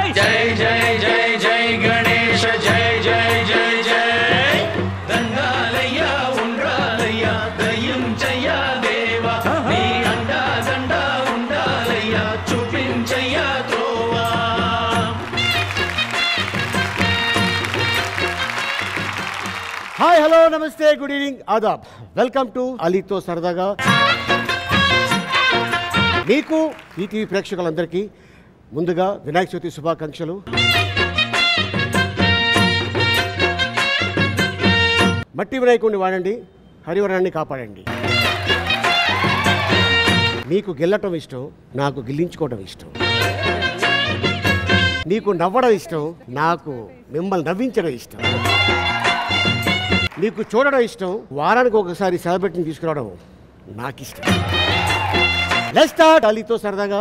జై జై జై జై గణేశ జై జై జై జై దండాలయ్యా ఉండాలయ్యా దయ్యం చెయ్యా దేవా నీ అండా దండా ఉండాలయ్యా చూపించయ్యా త్రోవా హాయ్ హలో నమస్తే గుడ్ ఈవినింగ్ ఆదాబ్ వెల్కమ్ టు అలీతో సరదాగా మీకు ఈటీవీ ప్రేక్షకులందరికీ ముందుగా వినాయక చవితి శుభాకాంక్షలు మట్టి వినాయకుడిని వాడండి హరివరాన్ని కాపాడండి మీకు గెల్లటం ఇష్టం నాకు గిల్లించుకోవడం ఇష్టం మీకు నవ్వడం ఇష్టం నాకు మిమ్మల్ని నవ్వించడం ఇష్టం మీకు చూడడం ఇష్టం వారానికి ఒకసారి సెలబ్రిటీని తీసుకురావడం నాకు ఇష్టం లెట్ స్టార్ట్ అలీతో సరదాగా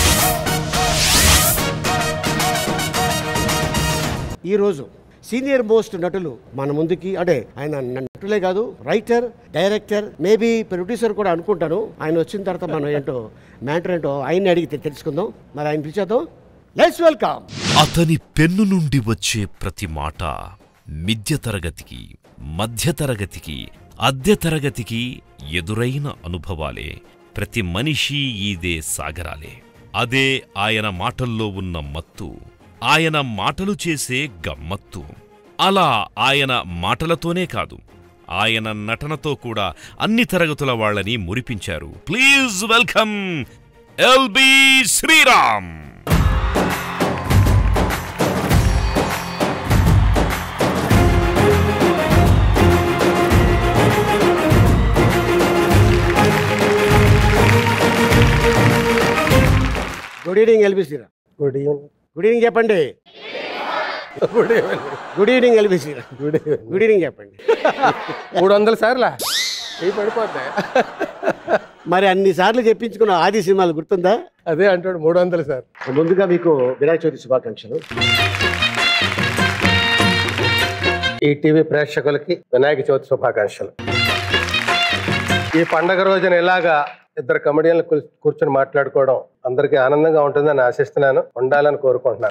ఈరోజు సీనియర్ మోస్ట్ నటులు మన ముందుకి అంటే ఆయన నటులే కాదు రైటర్ డైరెక్టర్ మేబీ ప్రొడ్యూసర్ కూడా అనుకుంటాను ఆయన వచ్చిన తర్వాత మనం ఏంటో మ్యాటర్ ఏంటో ఆయన్ని అడిగి తె- తెలుసుకుందాం మరి ఆయన పిలిచేద్దాం లెట్స్ వెల్కమ్ అతని పెన్ను నుండి వచ్చే ప్రతి మాట మిథ్య తరగతికి మధ్య తరగతికి అద్దె తరగతికి ఎదురైన అనుభవాలే ప్రతి మనిషి ఈదే సాగరాలే అదే ఆయన మాటల్లో ఉన్న మత్తు ఆయన మాటలు చేసే గమ్మత్తు అలా ఆయన మాటలతోనే కాదు ఆయన నటనతో కూడా అన్ని తరగతుల వాళ్ళని మురిపించారు please welcome LB Sriram good evening LBC good evening good evening చెప్పండి good evening good evening LBC good evening good evening చెప్పండి మూడు వందల సార్లా ఇవి పడిపోతాయి మరి అన్ని సార్లు చెప్పించుకున్న ఆది సినిమాలు గుర్తుందా అదే అంటాడు మూడు వందలు సార్ ముందుగా మీకు వినాయక చవితి శుభాకాంక్షలు ఈ టీవీ ప్రేక్షకులకి వినాయక చవితి శుభాకాంక్షలు ఈ పండగ రోజున ఇలాగా ఇద్దరు కమెడియన్లు కూర్- కూర్చొని మాట్లాడుకోవడం అందరికీ ఆనందంగా ఉంటుందని ఆశిస్తున్నాను ఉండాలని కోరుకుంటున్నాను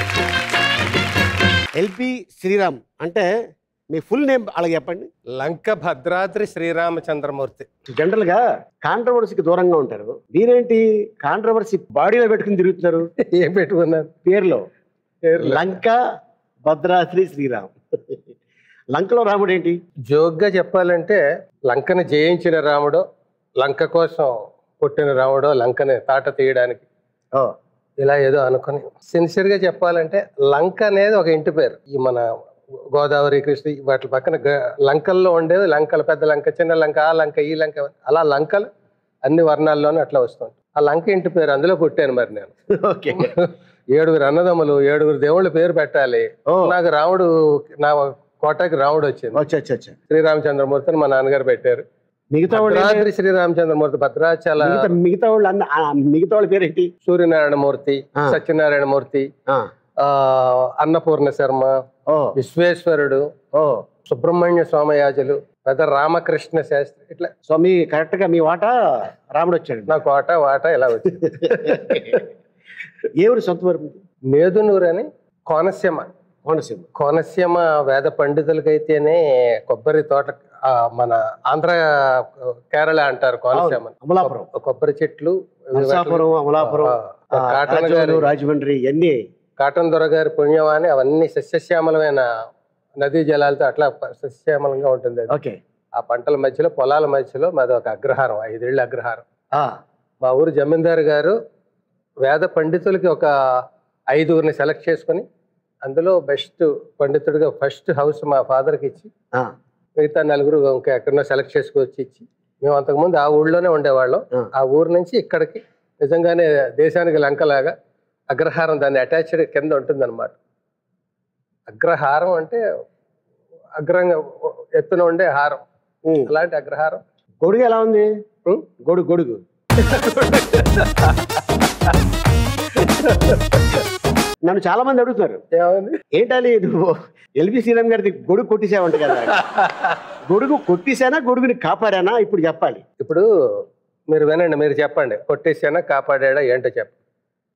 ఎల్పి శ్రీరామ్ అంటే మీ ఫుల్ నేమ్ అలా చెప్పండి లంక భద్రాద్రి శ్రీరామచంద్రమూర్తి జనరల్ గా కాంట్రవర్సీకి దూరంగా ఉంటారు మీరేంటి కాంట్రవర్సీ బాడీలో పెట్టుకుని తిరుగుతున్నారు ఏం పెట్టుకున్నాను పేరులో పేర్లు. లంక భద్రాద్రి శ్రీరామ్ లంకలో రాముడు ఏంటి జోక్గా చెప్పాలంటే లంకని జయించిన రాముడు లంక కోసం పుట్టిన రాముడు లంకని తాట తీయడానికి ఓ ఇలా ఏదో అనుకుని సిన్సియర్గా చెప్పాలంటే లంక అనేది ఒక ఇంటి పేరు ఈ మన గోదావరి కృష్ణ వాటి పక్కన గ- లంకల్లో ఉండేవి లంకలు పెద్ద లంక చిన్న లంక ఆ లంక ఈ లంక అలా లంకలు అన్ని వర్ణాల్లోనే అట్లా వస్తుంటాయి ఆ లంక ఇంటి పేరు అందులో పుట్టాను మరి నేను ఓకే ఏడుగురు అన్నదమ్ములు ఏడుగురు దేవుళ్ళ పేరు పెట్టాలి ఓ నాకు రాముడు నా కోటకి రాముడు వచ్చింది వచ్చా వచ్చా వచ్చా శ్రీరామచంద్రమూర్తిని మా నాన్నగారు పెట్టారు మిగతా వాళ్ళు ఏంటి? భద్రాద్రి శ్రీరామచంద్రమూర్తి భద్రాచల మిగతా మిగతా వాళ్ళు అన్న ఆ, మిగతా వాళ్ళ పేరు ఏంటి సూర్యనారాయణమూర్తి ఆ. సత్యనారాయణమూర్తి ఆ, ఆ అన్నపూర్ణ శర్మ ఓ విశ్వేశ్వరుడు ఓ సుబ్రహ్మణ్య స్వామయాజులు పెద్ద రామకృష్ణ శాస్త్రి ఇట్లా సో మీ కరెక్ట్ గా మీ వాట రాముడు వచ్చాడు నా కోట వాట ఇలా వచ్చింది ఏ ఊరు సొంత ఊరు మీది? నేదునూరు అని కోనసీమ కోనసీమ కోనసీమ వేద పండితులకైతేనే కొబ్బరి తోట ఆ, మన ఆంధ్ర కేరళ అంటారు కోనసీమ అవును, అమలాపురం. కొబ్బరి చెట్లు నరసాపురం అమలాపురం ఆ, ఆ, కాటన్ రాజోలు, గారి రాజమండ్రి ఇవన్నీ కాటన్ దొర గారి పుణ్యమాని అవన్నీ సస్యశ్యామలమైన నదీ జలాలతో అట్లా ప- సస్యశ్యామలంగా ఉంటుంది అది. ఓకే ఆ పంటల మధ్యలో పొలాల మధ్యలో మాది ఒక అగ్రహారం ఐదేళ్ల అగ్రహారం ఆ, మా ఊరు జమీందారు గారు వేద పండితులకి ఒక ఐదుగురిని సెలెక్ట్ చేసుకొని అందులో బెస్ట్ పండితుడిగా ఫస్ట్ హౌస్ మా ఫాదర్కి ఇచ్చి ఆ, మిగతా నలుగురు ఇంకా ఎక్కడో సెలెక్ట్ చేసుకొచ్చి ఇచ్చి మేము అంతకుముందు ఆ ఊళ్ళోనే ఉండేవాళ్ళం ఆ. ఆ ఊరు నుంచి ఇక్కడికి నిజంగానే దేశానికి లంకలాగా అగ్రహారం దాన్ని అటాచ్డ్ కింద ఉంటుందన్నమాట అగ్రహారం అంటే అగ్రంగా ఎత్తున ఉండే హారం ఉమ్. అలాంటి అగ్రహారం గొడుగు ఎలా ఉంది ఉమ్, గొడుగు గొడుగు నన్ను చాలా మంది అడుగుతున్నారు ఏమైంది ఏంటని నువ్వు ఎల్బి శ్రీరామ్ గారిది గొడుగు కొట్టేసావంట కదా గొడుగు కొట్టేశానా గొడుగుని కాపాడానా ఇప్పుడు చెప్పాలి ఇప్పుడు మీరు వినండి మీరు చెప్పండి కొట్టేసానా కాపాడాడా ఏంటో చెప్ప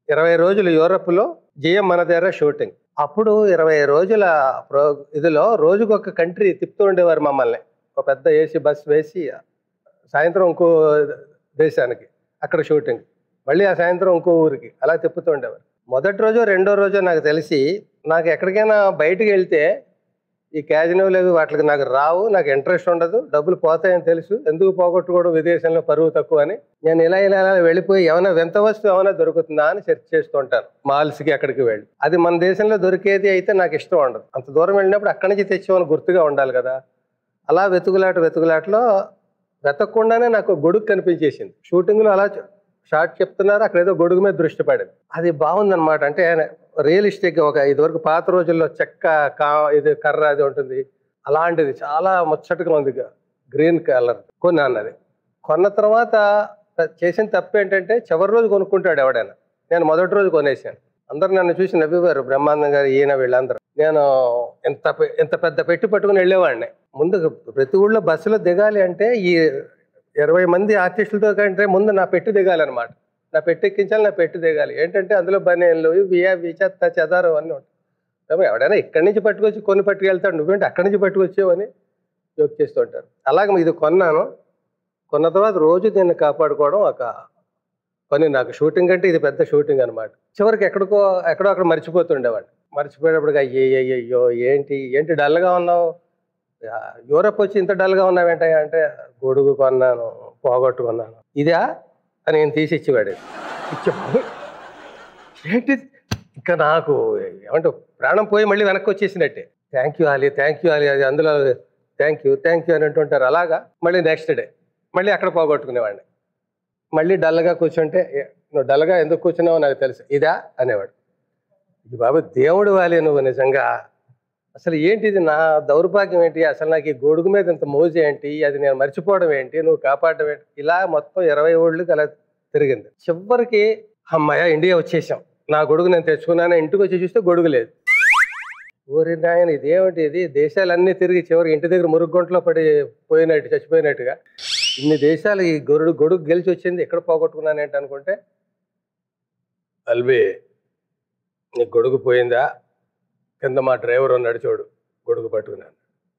ఇరవై రోజులు యూరప్లో జిఎం మన దగ్గర షూటింగ్ అప్పుడు ఇరవై రోజుల ప్రో ఇదిలో రోజుకు ఒక కంట్రీ తిప్పుతూ ఉండేవారు మమ్మల్ని ఒక పెద్ద ఏసీ బస్ వేసి సాయంత్రం ఇంకో దేశానికి అక్కడ షూటింగ్ మళ్ళీ ఆ సాయంత్రం ఇంకో ఊరికి అలా తిప్పుతూ ఉండేవారు మొదటి రోజు రెండో రోజు నాకు తెలిసి నాకు ఎక్కడికైనా బయటికి వెళ్తే ఈ క్యాజినోలు అవి వాటికి నాకు రావు నాకు ఇంట్రెస్ట్ ఉండదు డబ్బులు పోతాయని తెలుసు ఎందుకు పోగొట్టుకోవడం విదేశంలో పరువు తక్కువ అని నేను ఇలా ఇలా ఇలా వెళ్ళిపోయి ఏమైనా వింత వస్తువు ఏమైనా దొరుకుతుందా అని సెర్చ్ చేస్తూ ఉంటాను మాల్స్కి అక్కడికి వెళ్ళి అది మన దేశంలో దొరికేది అయితే నాకు ఇష్టం ఉండదు అంత దూరం వెళ్ళినప్పుడు అక్కడి నుంచి తెచ్చామని గుర్తుగా ఉండాలి కదా అలా వెతుకులాట వెతుకులాటలో వెతకకుండానే నాకు గొడుగు కనిపించేసింది షూటింగ్లో అలా షార్ట్ చెప్తున్నారు అక్కడ ఏదో గొడుగు మీద దృష్టి పడింది అది బాగుందన్నమాట అంటే రియలిస్టిక్ ఒక ఇదివరకు పాత రోజుల్లో చెక్క కా ఇది కర్ర అది ఉంటుంది అలాంటిది చాలా ముచ్చటగా ఉంది గ్రీన్ కలర్ కొన్నాను అది కొన్న తర్వాత చేసిన తప్పు ఏంటంటే చివరి రోజు కొనుక్కుంటాడు ఎవడైనా నేను మొదటి రోజు కొనేసాను అందరు నన్ను చూసి నవ్వేవారు బ్రహ్మానందం గారు ఈయన వీళ్ళందరూ నేను ఎంత పె- ఎంత పెద్ద పెట్టి పట్టుకుని వెళ్ళేవాడిని ముందు ప్రతి ఊళ్ళో బస్సులో దిగాలి అంటే ఈ ఇరవై మంది ఆర్టిస్టులతో కంటే ముందు నా పెట్టి దిగాలన్నమాట నా పెట్టి ఎక్కించాలి నా పెట్టి దిగాలి ఏంటంటే అందులో బనేన్లు ఇవి అవి చెత్త చెదారం అన్నీ ఉంటాయి ఏమో ఎవడైనా ఇక్కడి నుంచి పట్టుకొచ్చి కొన్ని పట్టుకెళ్తాడు నువ్వేంటి అక్కడి నుంచి పట్టుకొచ్చావు అని జోక్ చేస్తూ ఉంటారు అలాగే ఇది కొన్నాను కొన్న తర్వాత రోజు దీన్ని కాపాడుకోవడం ఒక పని నాకు షూటింగ్ అంటే ఇది పెద్ద షూటింగ్ అనమాట చివరికి ఎక్కడికో ఎక్కడో అక్కడ మర్చిపోతుండేవాడు మర్చిపోయేటప్పుడు అయ్యే అయ్యో ఏంటి ఏంటి డల్గా ఉన్నావు ఆ, యూరప్ వచ్చి ఇంత డల్గా ఉన్నావేంటయ్యా అంటే గొడుగు కొన్నాను పోగొట్టుకున్నాను ఇదా అని నేను తీసి ఇచ్చేవాడు ఇచ్చేవాడు ఏంటి ఇంకా నాకు ఏమంటే ప్రాణం పోయి మళ్ళీ వెనక్కి వచ్చేసినట్టే thank you Ali thank you Ali అది అందులో థ్యాంక్ యూ థ్యాంక్ యూ అని అంటుంటారు అలాగా మళ్ళీ నెక్స్ట్ డే మళ్ళీ అక్కడ పోగొట్టుకునేవాడిని మళ్ళీ డల్గా కూర్చుంటే "ఏ, నువ్వు డల్గా ఎందుకు కూర్చున్నావో నాకు తెలుసు ఇదా అనేవాడు ఇది బాబు దేవుడు వాలి నువ్వు నిజంగా అసలు ఏంటిది నా దౌర్భాగ్యం ఏంటి అసలు నాకు ఈ గొడుగు మీద ఇంత మోజు ఏంటి అది నేను మర్చిపోవడం ఏంటి నువ్వు కాపాడడం ఏంటి ఇలా మొత్తం ఇరవై ఓళ్ళకి అలా తిరిగింది చివరికి అమ్మాయ ఇండియా వచ్చేసాం నా గొడుగు నేను తెచ్చుకున్నాను ఇంటికి వచ్చి చూస్తే గొడుగు లేదు ఊరి నాయన ఇదేమిటి ఇది దేశాలన్నీ తిరిగి చివరికి ఇంటి దగ్గర మురుగుంటలో పడి పోయినట్టు చచ్చిపోయినట్టుగా ఇన్ని దేశాలు ఈ గొడుగు గొడుగు గెలిచి వచ్చింది ఎక్కడ పోగొట్టుకున్నాను ఏంటి అనుకుంటే అల్బే నీ గొడుగు పోయిందా కింద మా డ్రైవర్ ఉన్నాడు చూడు గొడుగు పట్టుకున్నాను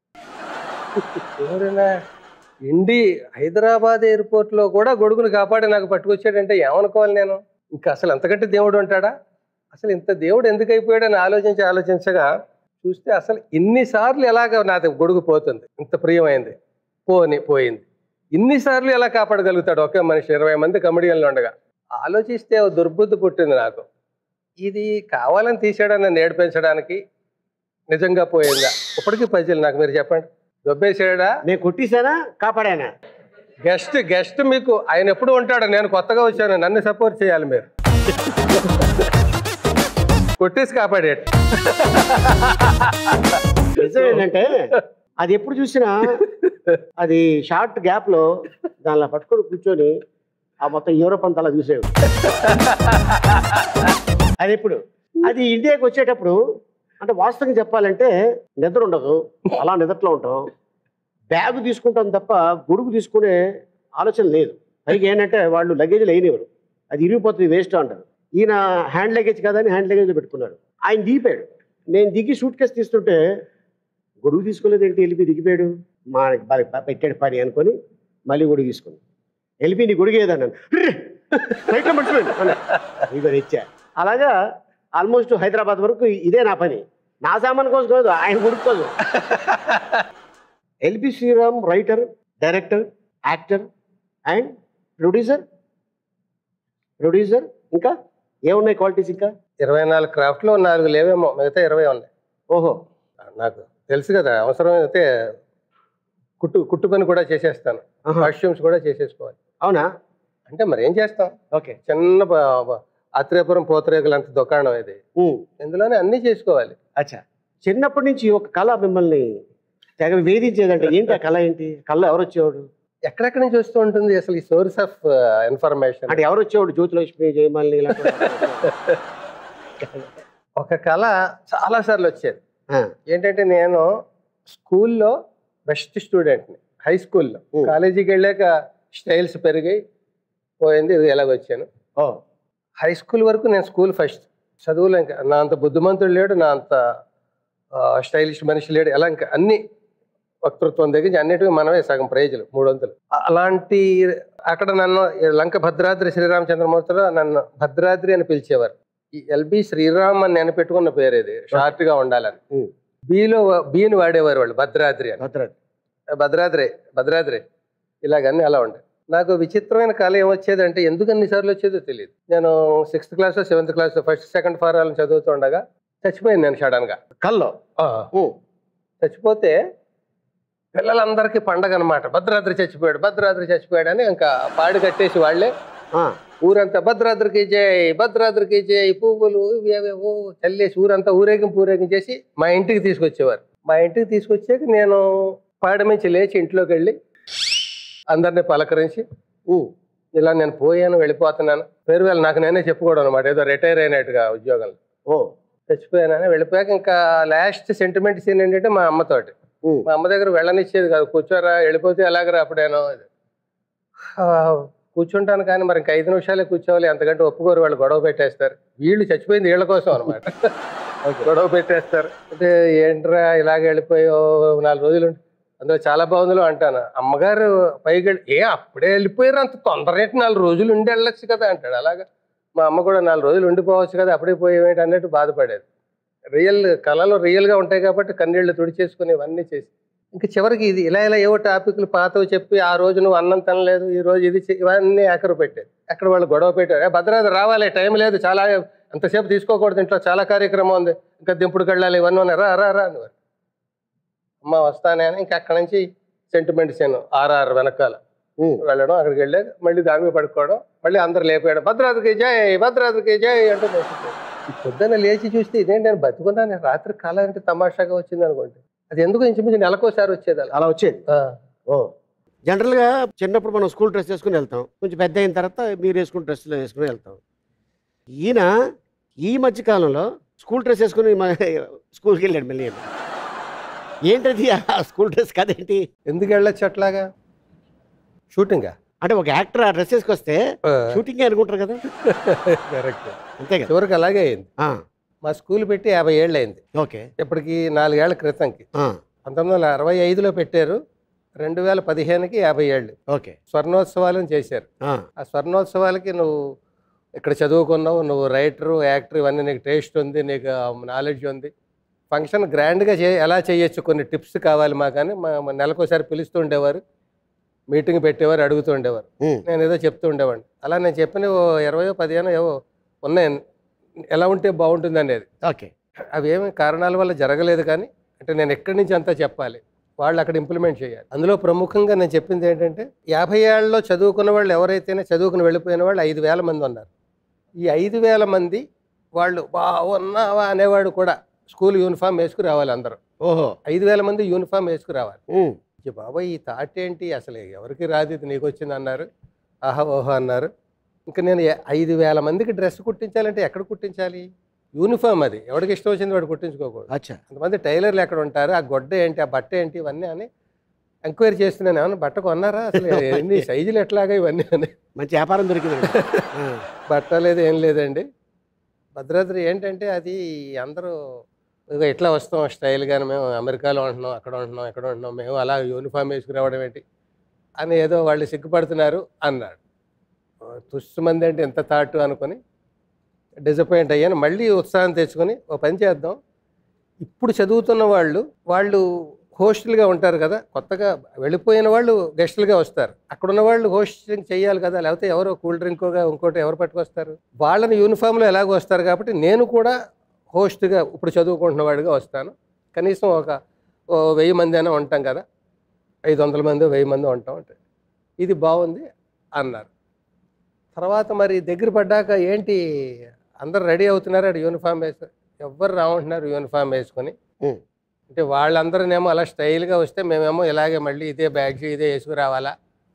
ఎవరైనా ఇండి హైదరాబాద్ ఎయిర్పోర్ట్ లో కూడా గొడుగును కాపాడి నాకు పట్టుకొచ్చాడంటే ఏమనుకోవాలి నేను ఇంకా అసలు అంతకంటే దేవుడు ఉంటాడా అసలు ఇంత దేవుడు ఎందుకు అయిపోయాడని ఆలోచించి ఆలోచించగా చూస్తే అసలు ఇన్నిసార్లు ఎలాగ నాది గొడుగు పోతుంది ఇంత ప్రియమైంది పోని పోయింది ఇన్నిసార్లు ఎలా కాపాడగలుగుతాడు ఒకే మనిషి ఇరవై మంది కమెడియన్లు ఉండగా ఆలోచిస్తే ఓ దుర్బుద్ధి పుట్టింది నాకు ఇది కావాలని తీసాడని నన్ను ఏడిపించడానికి నిజంగా పోయిందా ఇప్పటికీ పజిల్ నాకు మీరు చెప్పండి దొబ్బేసాడా నేను కొట్టేశానా కాపాడానా గెస్ట్ గెస్ట్ మీకు ఆయన ఎప్పుడు ఉంటాడు నేను కొత్తగా వచ్చాను నన్ను సపోర్ట్ చేయాలి మీరు కొట్టేసి కాపాడేట నిజం ఏంటంటే అది ఎప్పుడు చూసినా అది షార్ట్ గ్యాప్ లో దానిలో పట్టుకొని కూర్చొని ఆ మొత్తం యూరోప్ అంతా అలా చూసేవి అది ఎప్పుడు అది ఇండియాకి వచ్చేటప్పుడు అంటే వాస్తవంగా చెప్పాలంటే నిద్ర ఉండదు అలా నిద్రలో ఉంటాం బ్యాగ్ తీసుకుంటాం తప్ప గొడుగు తీసుకునే ఆలోచన లేదు పైగా ఏంటంటే వాళ్ళు లగేజ్ లేనివారు అది ఇరిగిపోతుంది వేస్ట్ అంటారు ఈయన హ్యాండ్ లగేజ్ కాదని హ్యాండ్ లగేజ్లో పెట్టుకున్నాడు ఆయన దిగిపోయాడు నేను దిగి సూట్ కేసు తీస్తుంటే గొడుగు తీసుకోలేదు ఏంటి వెళ్ళిపోయి దిగిపోయాడు మా బాగా ప- పెట్టాడు పని అనుకొని మళ్ళీ గొడుగు తీసుకుని వెళ్ళిపోయి నీ గొడుగు ఏదన్నాను బయట మర్చిపోయాడు అన్నా. ఇదిగో తెచ్చా అలాగా ఆల్మోస్ట్ హైదరాబాద్ వరకు ఇదే నా పని నా సామాన్ కోసం కాదు ఆయన గొడుగు కోసం LB Sriram writer director actor and producer producer ఇంకా ఏమున్నాయి క్వాలిటీస్ ఇంకా ఇరవై నాలుగు క్రాఫ్ట్లో నాలుగు లేవేమో మిగతా ఇరవై ఉన్నాయి ఓహో నాకు తెలుసు కదా అవసరం అయితే కుట్టు కుట్టు పని కూడా చేసేస్తాను ఆహా. కాస్ట్యూమ్స్ కూడా చేసేసుకోవాలి అవునా అంటే మరి ఏం చేస్తాం ఓకే చిన్న బ- బ- ఆత్రేయపురం పోతరేకులు అంత దుకాణం ఇది ఉమ్. ఇందులోనే అన్నీ చేసుకోవాలి అచ్చా చిన్నప్పటి నుంచి ఒక కళ మిమ్మల్ని తెగ వేధించేదంటే ఏంటి ఆ కళ ఏంటి కళ ఎవరు వచ్చేవాడు ఎక్కడెక్కడి నుంచి వస్తూ ఉంటుంది అసలు ఈ సోర్స్ ఆఫ్ ఇన్ఫర్మేషన్ అంటే ఎవరు వచ్చేవాడు జ్యోతిలక్ష్మి జయమాలిని ఇలా ఒక కళ చాలా సార్లు వచ్చేది ఆ, ఏంటంటే నేను స్కూల్లో బెస్ట్ స్టూడెంట్ని హై స్కూల్లో Hmm. కాలేజీకి వెళ్ళాక స్టైల్స్ పెరిగాయి పోయింది ఇది ఎలాగొచ్చాను ఓ హై స్కూల్ వరకు నేను స్కూల్ ఫస్ట్ చదువులో ఇంకా నా అంత బుద్ధిమంతుడు లేడు నా అంత స్టైలిష్ మనిషి లేడు ఎలా ఇంకా అన్ని వక్తృత్వం దగ్గర నుంచి అన్నిటికీ మనమే సగం ప్రైజులు మూడు వంతులు అ- అలాంటి అక్కడ నన్ను ఈ లంక భద్రాద్రి శ్రీరామచంద్రమూర్తిలో నన్ను భద్రాద్రి అని పిలిచేవారు ఈ ఎల్బి శ్రీరామ్ అని నేను పెట్టుకున్న పేరు ఇది షార్ట్ గా ఉండాలని ఉం. బీలో బీని వాడేవారు వాళ్ళు భద్రాద్రి అని భద్రాద్రి భద్రాద్రి భద్రాద్రి ఇలాగన్నీ అలా ఉండే నాకు విచిత్రమైన కళ ఏమొచ్చేది ఎందుకు అన్నిసార్లు వచ్చేదో తెలియదు నేను sixth class seventh class first second ఫారాలను చదువుతూ ఉండగా చచ్చిపోయింది నేను సడన్ గా కల్లో ఉం. చచ్చిపోతే పిల్లలందరికీ పండగ అనమాట భద్రాద్రి చచ్చిపోయాడు భద్రాద్రి చచ్చిపోయాడు అని ఇంకా పాడి కట్టేసి వాళ్ళే ఆ, ఊరంతా భద్రాద్రికి జై భద్రాద్రికి జై పువ్వులు ఇవి అవి ఓ చల్లేసి ఊరంతా ఊరేగింపు ఊరేగించేసి మా ఇంటికి తీసుకొచ్చేవారు మా ఇంటికి తీసుకొచ్చాక నేను పాడి నుంచి లేచి ఇంట్లోకి వెళ్ళి అందరిని పలకరించి ఉం. ఇలా నేను పోయాను వెళ్ళిపోతున్నాను పేరు వేళ నాకు నేనే చెప్పుకోవడం అనమాట ఏదో రిటైర్ అయినట్టుగా ఉద్యోగంలో ఓ చచ్చిపోయానని వెళ్ళిపోయాక ఇంకా లాస్ట్ సెంటిమెంట్ సీన్ ఏంటంటే మా అమ్మతోటి ఉం. మా అమ్మ దగ్గర వెళ్ళనిచ్చేది కాదు కూర్చోరా వెళ్ళిపోతే ఎలాగరా అప్పుడేనో ఆ, కూర్చుంటాను కానీ మరి ఇంకా ఐదు నిమిషాలే కూర్చోవాలి అంతకంటే ఒప్పుకోరు వాళ్ళు గొడవ పెట్టేస్తారు వీళ్ళు చచ్చిపోయింది వీళ్ళ కోసం అనమాట గొడవ పెట్టేస్తారు అంటే ఏంట్రా ఇలాగ వెళ్ళిపోయో నాలుగు రోజులు ఉండి- అందులో చాలా బాగుందిలో అంటాను అమ్మగారు పైకి వెళ్ళి ఏ అప్పుడే వెళ్ళిపోయారు అంత తొందర ఏంటి నాలుగు రోజులు ఉండి వెళ్ళొచ్చు కదా అంటాడు అలాగా మా అమ్మ కూడా నాలుగు రోజులు ఉండిపోవచ్చు కదా అప్పుడే పోయేవేంటి అన్నట్టు బాధపడేది రియల్ కళలు రియల్గా ఉంటాయి కాబట్టి కన్నీళ్లు తుడిచేసుకుని ఇవన్నీ చేసి ఇంకా చివరికి ఇది ఇలా ఇలా ఏవో టాపిక్లు పాతవి చెప్పి ఆ రోజు నువ్వు అన్నం తినలేదు ఈ రోజు ఇది చే- ఇవన్నీ ఎకరు పెట్టేది అక్కడ వాళ్ళు గొడవ పెట్టారు "ఏ, భద్రాద్రి రావాలి టైం లేదు చాలా అంతసేపు తీసుకోకూడదు ఇంట్లో చాలా కార్యక్రమం ఉంది ఇంకా దింపుడుకి వెళ్ళాలి ఇవన్నీ ఉన్నాయి రా రా రా అనేవారు అమ్మ వస్తానే అని ఇంకా అక్కడ నుంచి సెంటిమెంట్ సీన్ ఆర్ఆర్ వెనకాల ఉం. వెళ్ళడం అక్కడికి వెళ్ళాక మళ్ళీ దాని మీద పడుకోవడం మళ్ళీ అందరు లేపేయడం భద్రాద్రికి జై భద్రాద్రికి జై అంటూ లేచిపోయాడు. ఈ పొద్దున్న లేచి చూస్తే ఇదేంటి నేను బతుకున్నాను రాత్రి కళ అంటే తమాషాగా వచ్చింది అనుకోండి అది ఎందుకు ఇంచుమించు నెలకోసారి వచ్చేది అలా అలా వచ్చేది ఆ, ఓ జనరల్గా చిన్నప్పుడు మనం స్కూల్ డ్రెస్ వేసుకుని వెళ్తాం కొంచెం పెద్ద అయిన తర్వాత మీరు వేసుకున్న డ్రెస్లో వేసుకుని వెళ్తాం ఈయన ఈ మధ్య కాలంలో స్కూల్ డ్రెస్ వేసుకుని మా స్కూల్కి వెళ్ళాడు మళ్ళీ ఈయన. ఏంటది ఆ స్కూల్ డ్రెస్ కదేంటి ఎందుకు వెళ్ళొచ్చు అట్లాగా షూటింగా అంటే ఒక యాక్టర్ ఆ డ్రెస్ వేసుకొస్తే షూటింగ్ అనుకుంటారు కదా కరెక్ట్ అంతే కదా చివరికి అలాగే అయింది ఆ, మా స్కూల్ పెట్టి యాభై ఏళ్ళు అయింది ఓకే ఇప్పటికి నాలుగేళ్ల క్రితంకి ఆ, పంతొమ్మిది వందల అరవై ఐదులో పెట్టారు రెండు వేల పదిహేనుకి యాభై ఏళ్ళు ఓకే స్వర్ణోత్సవాలను చేశారు ఆ, ఆ స్వర్ణోత్సవాలకి నువ్వు ఇక్కడ చదువుకున్నావు నువ్వు రైటరు యాక్టర్ ఇవన్నీ నీకు టేస్ట్ ఉంది నీకు నాలెడ్జ్ ఉంది ఫంక్షన్ గ్రాండ్గా చే ఎలా చేయొచ్చు కొన్ని టిప్స్ కావాలి మా కానీ మా మా నెలకోసారి పిలుస్తూ ఉండేవారు మీటింగ్ పెట్టేవారు అడుగుతూ ఉండేవారు ఉం, నేను ఏదో చెప్తూ ఉండేవాడిని అలా నేను చెప్పిన ఓ ఇరవయో పదిహేనో ఏవో ఉన్నాయి ఎలా ఉంటే బాగుంటుంది అనేది ఓకే అవి ఏమి కారణాల వల్ల జరగలేదు కానీ అంటే నేను ఎక్కడి నుంచి అంతా చెప్పాలి వాళ్ళు అక్కడ ఇంప్లిమెంట్ చేయాలి అందులో ప్రముఖంగా నేను చెప్పింది ఏంటంటే యాభై ఏళ్ళలో చదువుకున్న వాళ్ళు ఎవరైతేనే చదువుకుని వెళ్ళిపోయిన వాళ్ళు ఐదు వేల మంది ఉన్నారు ఈ ఐదు వేల మంది వాళ్ళు బాగున్నావా అనేవాడు కూడా స్కూల్ యూనిఫామ్ వేసుకు రావాలి అందరూ ఓహో ఐదు వేల మంది యూనిఫామ్ వేసుకు రావాలి ఉం, ఈ బాబాయ్ ఈ థాట్ ఏంటి అసలు ఎవరికి రాదు ఇది నీకు వచ్చింది అన్నారు ఆహా ఓహో అన్నారు ఇంకా నేను ఏ- ఐదు వేల మందికి డ్రెస్ కుట్టించాలంటే ఎక్కడ కుట్టించాలి యూనిఫామ్ అది ఎవరికి ఇష్టం వచ్చింది వాడు కుట్టించుకోకూడదు అచ్చా అంతమంది టైలర్లు ఎక్కడ ఉంటారు ఆ గొడ్డ ఏంటి ఆ బట్ట ఏంటి ఇవన్నీ అని ఎంక్వైరీ చేస్తున్నాను ఏమన్నా బట్ట కొన్నారా అసలు ఎన్ని సైజులు ఎట్లాగా ఇవన్నీ అని మంచి వ్యాపారం దొరికింది ఆ, బట్ట లేదు ఏం లేదండి భద్రాద్రి ఏంటంటే అది అందరూ ఇదిగో ఇట్లా వస్తాం స్టైల్గానే మేము అమెరికాలో ఉంటున్నాం అక్కడ ఉంటున్నాం ఎక్కడ ఉంటున్నాం మేము అలా యూనిఫామ్ వేసుకురావడం ఏంటి అని ఏదో వాళ్ళు సిగ్గుపడుతున్నారు అన్నాడు తుస్సు మంది అంటే ఎంత థాట్ అనుకొని డిసప్పాయింట్ అయ్యాను మళ్ళీ ఉత్సాహం తెచ్చుకొని ఓ పని చేద్దాం ఇప్పుడు చదువుతున్న వాళ్ళు వాళ్ళు హోస్టల్గా ఉంటారు కదా కొత్తగా వెళ్ళిపోయిన వాళ్ళు గెస్టులుగా వస్తారు అక్కడ ఉన్న వాళ్ళు హోస్టింగ్ చేయాలి కదా లేకపోతే ఎవరో కూల్ డ్రింక్గా ఇంకోటి ఎవరు పట్టుకొస్తారు వాళ్ళని యూనిఫామ్లో ఎలాగో వస్తారు కాబట్టి నేను కూడా హోస్ట్గా ఇప్పుడు చదువుకుంటున్న వాడిగా వస్తాను కనీసం ఒక ఓ వెయ్యి మంది అయినా ఉంటాం కదా ఐదు వందల మంది వెయ్యి మంది ఉంటాం అంటే ఇది బాగుంది అన్నారు తర్వాత మరి దగ్గర పడ్డాక ఏంటి అందరు రెడీ అవుతున్నారు అక్కడ యూనిఫామ్ వేసి ఎవ్వరు రావంటున్నారు యూనిఫామ్ వేసుకొని ఉం. అంటే వాళ్ళందరూనేమో అలా స్టైల్గా వస్తే మేమేమో ఇలాగే మళ్ళీ ఇదే బ్యాగ్స్ ఇదే వేసుకురావాలా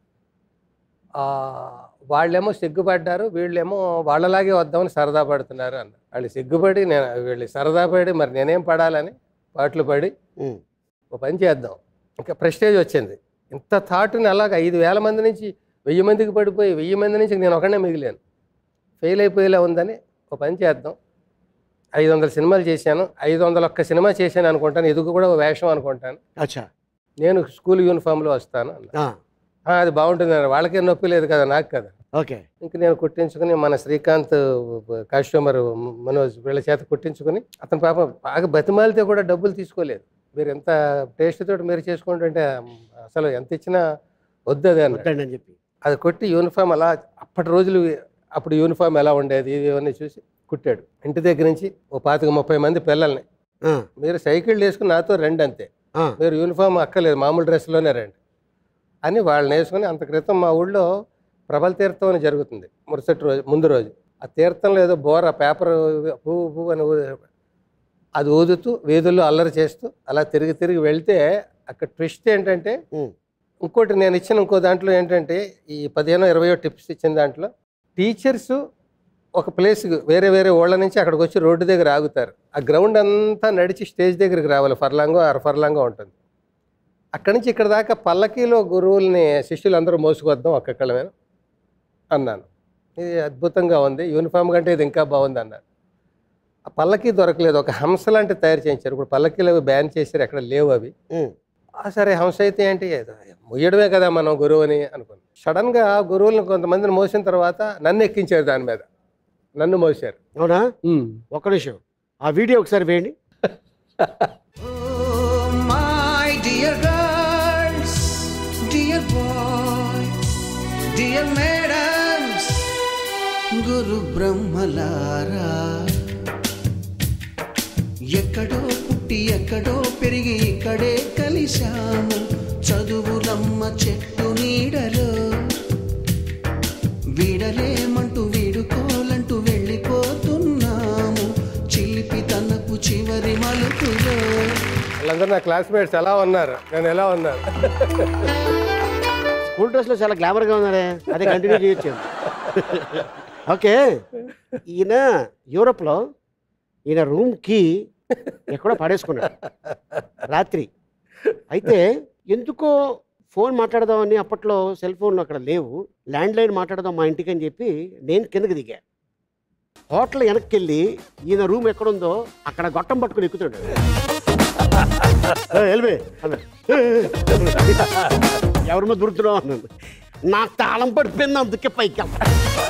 ఆ, వాళ్ళేమో సిగ్గుపడ్డారు వీళ్ళేమో వాళ్ళలాగే వద్దామని సరదా పడుతున్నారు అన్నారు వాళ్ళు సిగ్గుపడి నేను వీళ్ళు సరదా పడి మరి నేనేం పడాలని పాటలు పడి ఉం. ఓ పని చేద్దాం ఇంకా ప్రెస్టేజ్ వచ్చింది ఇంత థాట్ని అలాగ ఐదు వేల మంది నుంచి వెయ్యి మందికి పడిపోయి వెయ్యి మంది నుంచి నేను ఒకనే మిగిలాను ఫెయిల్ అయిపోయేలా ఉందని ఒక పని చేద్దాం ఐదు వందల సినిమాలు చేశాను ఐదు వందల ఒక్క సినిమా చేశాను అనుకుంటాను ఎదుగు కూడా ఒక వేషం అనుకుంటాను అచ్చా నేను స్కూల్ యూనిఫామ్లో వస్తాను అన్న ఆ, "ఆ, అది బాగుంటుంది అన్న వాళ్ళకే నొప్పి లేదు కదా నాకు కదా ఓకే ఇంక నేను కుట్టించుకుని మన శ్రీకాంత్ కస్టమర్ మనోజ్ వీళ్ళ చేత కుట్టించుకుని అతని పాపం బాగా బతిమాలితే కూడా డబ్బులు తీసుకోలేదు మీరు ఎంత టేస్ట్ తోటి మీరు చేసుకుంటుంటే అసలు ఎంత ఇచ్చినా వద్దు అది అన్నాడు వద్దండి అని చెప్పి అది కొట్టి యూనిఫామ్ అలా అప్పటి రోజులు అప్పుడు యూనిఫామ్ ఎలా ఉండేది ఇవి ఇవన్నీ చూసి కుట్టాడు ఇంటి దగ్గర నుంచి ఓ పాతిక ముప్పై మంది పిల్లల్ని ఆ, మీరు సైకిల్ వేసుకుని నాతో రండి అంతే ఆ, మీరు యూనిఫామ్ అక్కర్లేదు మామూలు డ్రెస్లోనే రండి అని వాళ్ళని వేసుకుని అంత క్రితం మా ఊళ్ళో ప్రబల తీర్థం అని జరుగుతుంది మరుసటి రోజు ముందు రోజు ఆ తీర్థంలో ఏదో బోర పేపర్ పువ్వు పువ్వు అని ఊ- అది ఊదుతూ వీధుల్లో అల్లరి చేస్తూ అలా తిరిగి తిరిగి వెళ్తే అక్కడ ట్విస్ట్ ఏంటంటే ఉమ్, ఇంకోటి నేను ఇచ్చిన ఇంకో దాంట్లో ఏంటంటే ఈ పదిహేనో ఇరవయో టిప్స్ ఇచ్చిన దాంట్లో టీచర్స్ ఒక ప్లేస్కి వేరే వేరే ఊళ్ళ నుంచి అక్కడికి వచ్చి రోడ్డు దగ్గర ఆగుతారు ఆ గ్రౌండ్ అంతా నడిచి స్టేజ్ దగ్గరికి రావాలి ఫర్లాంగో అర ఫర్లాంగో ఉంటుంది అక్కడి నుంచి ఇక్కడ దాకా పల్లకీలో గురువుల్ని శిష్యులు అందరూ మోసుకొద్దాం ఒక్కొక్కళ్ళ అన్నాను ఇది అద్భుతంగా ఉంది యూనిఫామ్ కంటే ఇది ఇంకా బాగుంది అన్నారు ఆ పల్లకీ దొరకలేదు ఒక హంస లాంటివి తయారు చేయించారు ఇప్పుడు పల్లకీలు అవి బ్యాన్ చేశారు ఎక్కడ లేవు అవి ఉమ్, ఆ సరే హంస అయితే ఏంటి ముయ్యడమే కదా మనం గురువు అని అనుకున్నాం సడన్గా గురువులను కొంతమందిని మోసిన తర్వాత నన్ను ఎక్కించారు దాని మీద నన్ను మోసారు అవునా ఒక్క నిమిషం ఆ వీడియో ఒకసారి వేయండి Oh, my dear girls, dear boys, dear madams, గురు బ్రహ్మలారా ఎక్కడో పుట్టి ఎక్కడో పెరిగి ఇక్కడే కలిశాము చదువులమ్మ చెట్టు నీడలో వీడలేమంటూ వీడుకోలంటూ వెళ్ళిపోతున్నాము చిలిపి తనకు చివరి మలుపులో వాళ్ళందరూ నా క్లాస్మేట్స్ ఎలా ఉన్నారు నేను ఎలా ఉన్నాను స్కూల్ డ్రెస్లో చాలా గ్లామర్గా ఉన్నాడే అదే కంటిన్యూ చేయొచ్చు ఓకే ఈయన యూరోప్లో ఈయన రూమ్కి ఎక్కడో పడేసుకున్నాడు రాత్రి అయితే ఎందుకో ఫోన్ మాట్లాడదామని అప్పట్లో సెల్ ఫోన్లు అక్కడ లేవు ల్యాండ్ లైన్ మాట్లాడదాం మా ఇంటికి అని చెప్పి నేను కిందకి దిగా హోటల్ వెనక్కి వెళ్ళి ఈయన రూమ్ ఎక్కడుందో అక్కడ గొట్టం పట్టుకుని ఎక్కుతాడు "ఏయ్, ఎల్బే అన్నాడు. ఎవరి మీద దొరుకుతున్నావు అన్నాను నాకు తాళం పడిపోయింది అందుకే పైకి వెళ్తా.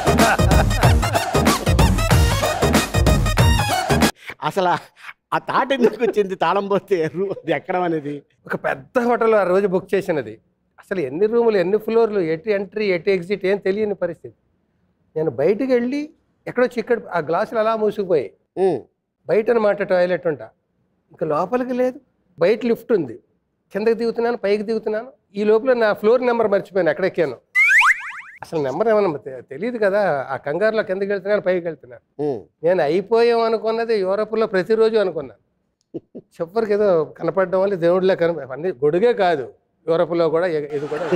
అసలు ఆ- ఆ తాట ఎందుకు వచ్చింది తాళం పోతే రూ- అది ఎక్కడం అనేది ఒక పెద్ద హోటల్ ఆ రోజు బుక్ చేసినది అసలు ఎన్ని రూములు ఎన్ని ఫ్లోర్లు ఎటు ఎంట్రీ ఎటు ఎగ్జిట్ ఏం తెలియని పరిస్థితి నేను బయటికి వెళ్ళి ఎక్కడో చిక్కడ ఆ గ్లాసులు అలా మూసుకుపోయాయి ఉమ్, బయట అనమాట టాయిలెట్ ఉంటా ఇంకా లోపలికి లేదు బయట లిఫ్ట్ ఉంది కిందకి దిగుతున్నాను పైకి దిగుతున్నాను ఈ లోపల నా ఫ్లోర్ నెంబర్ మర్చిపోయాను ఎక్కడ ఎక్కాను అసలు నెంబర్ ఏమన్నా తె- తెలియదు కదా ఆ కంగారులో కిందకి వెళ్తున్నాను పైకి వెళ్తున్నాను ఉమ్. నేను అయిపోయాం అనుకున్నది యూరోప్లో ప్రతిరోజు అనుకున్నాను చివరికి ఏదో కనపడడం వల్ల దేవుడిలో కన అన్ని గొడుగే కాదు యూరోప్లో కూడా ఇ- ఇది కూడా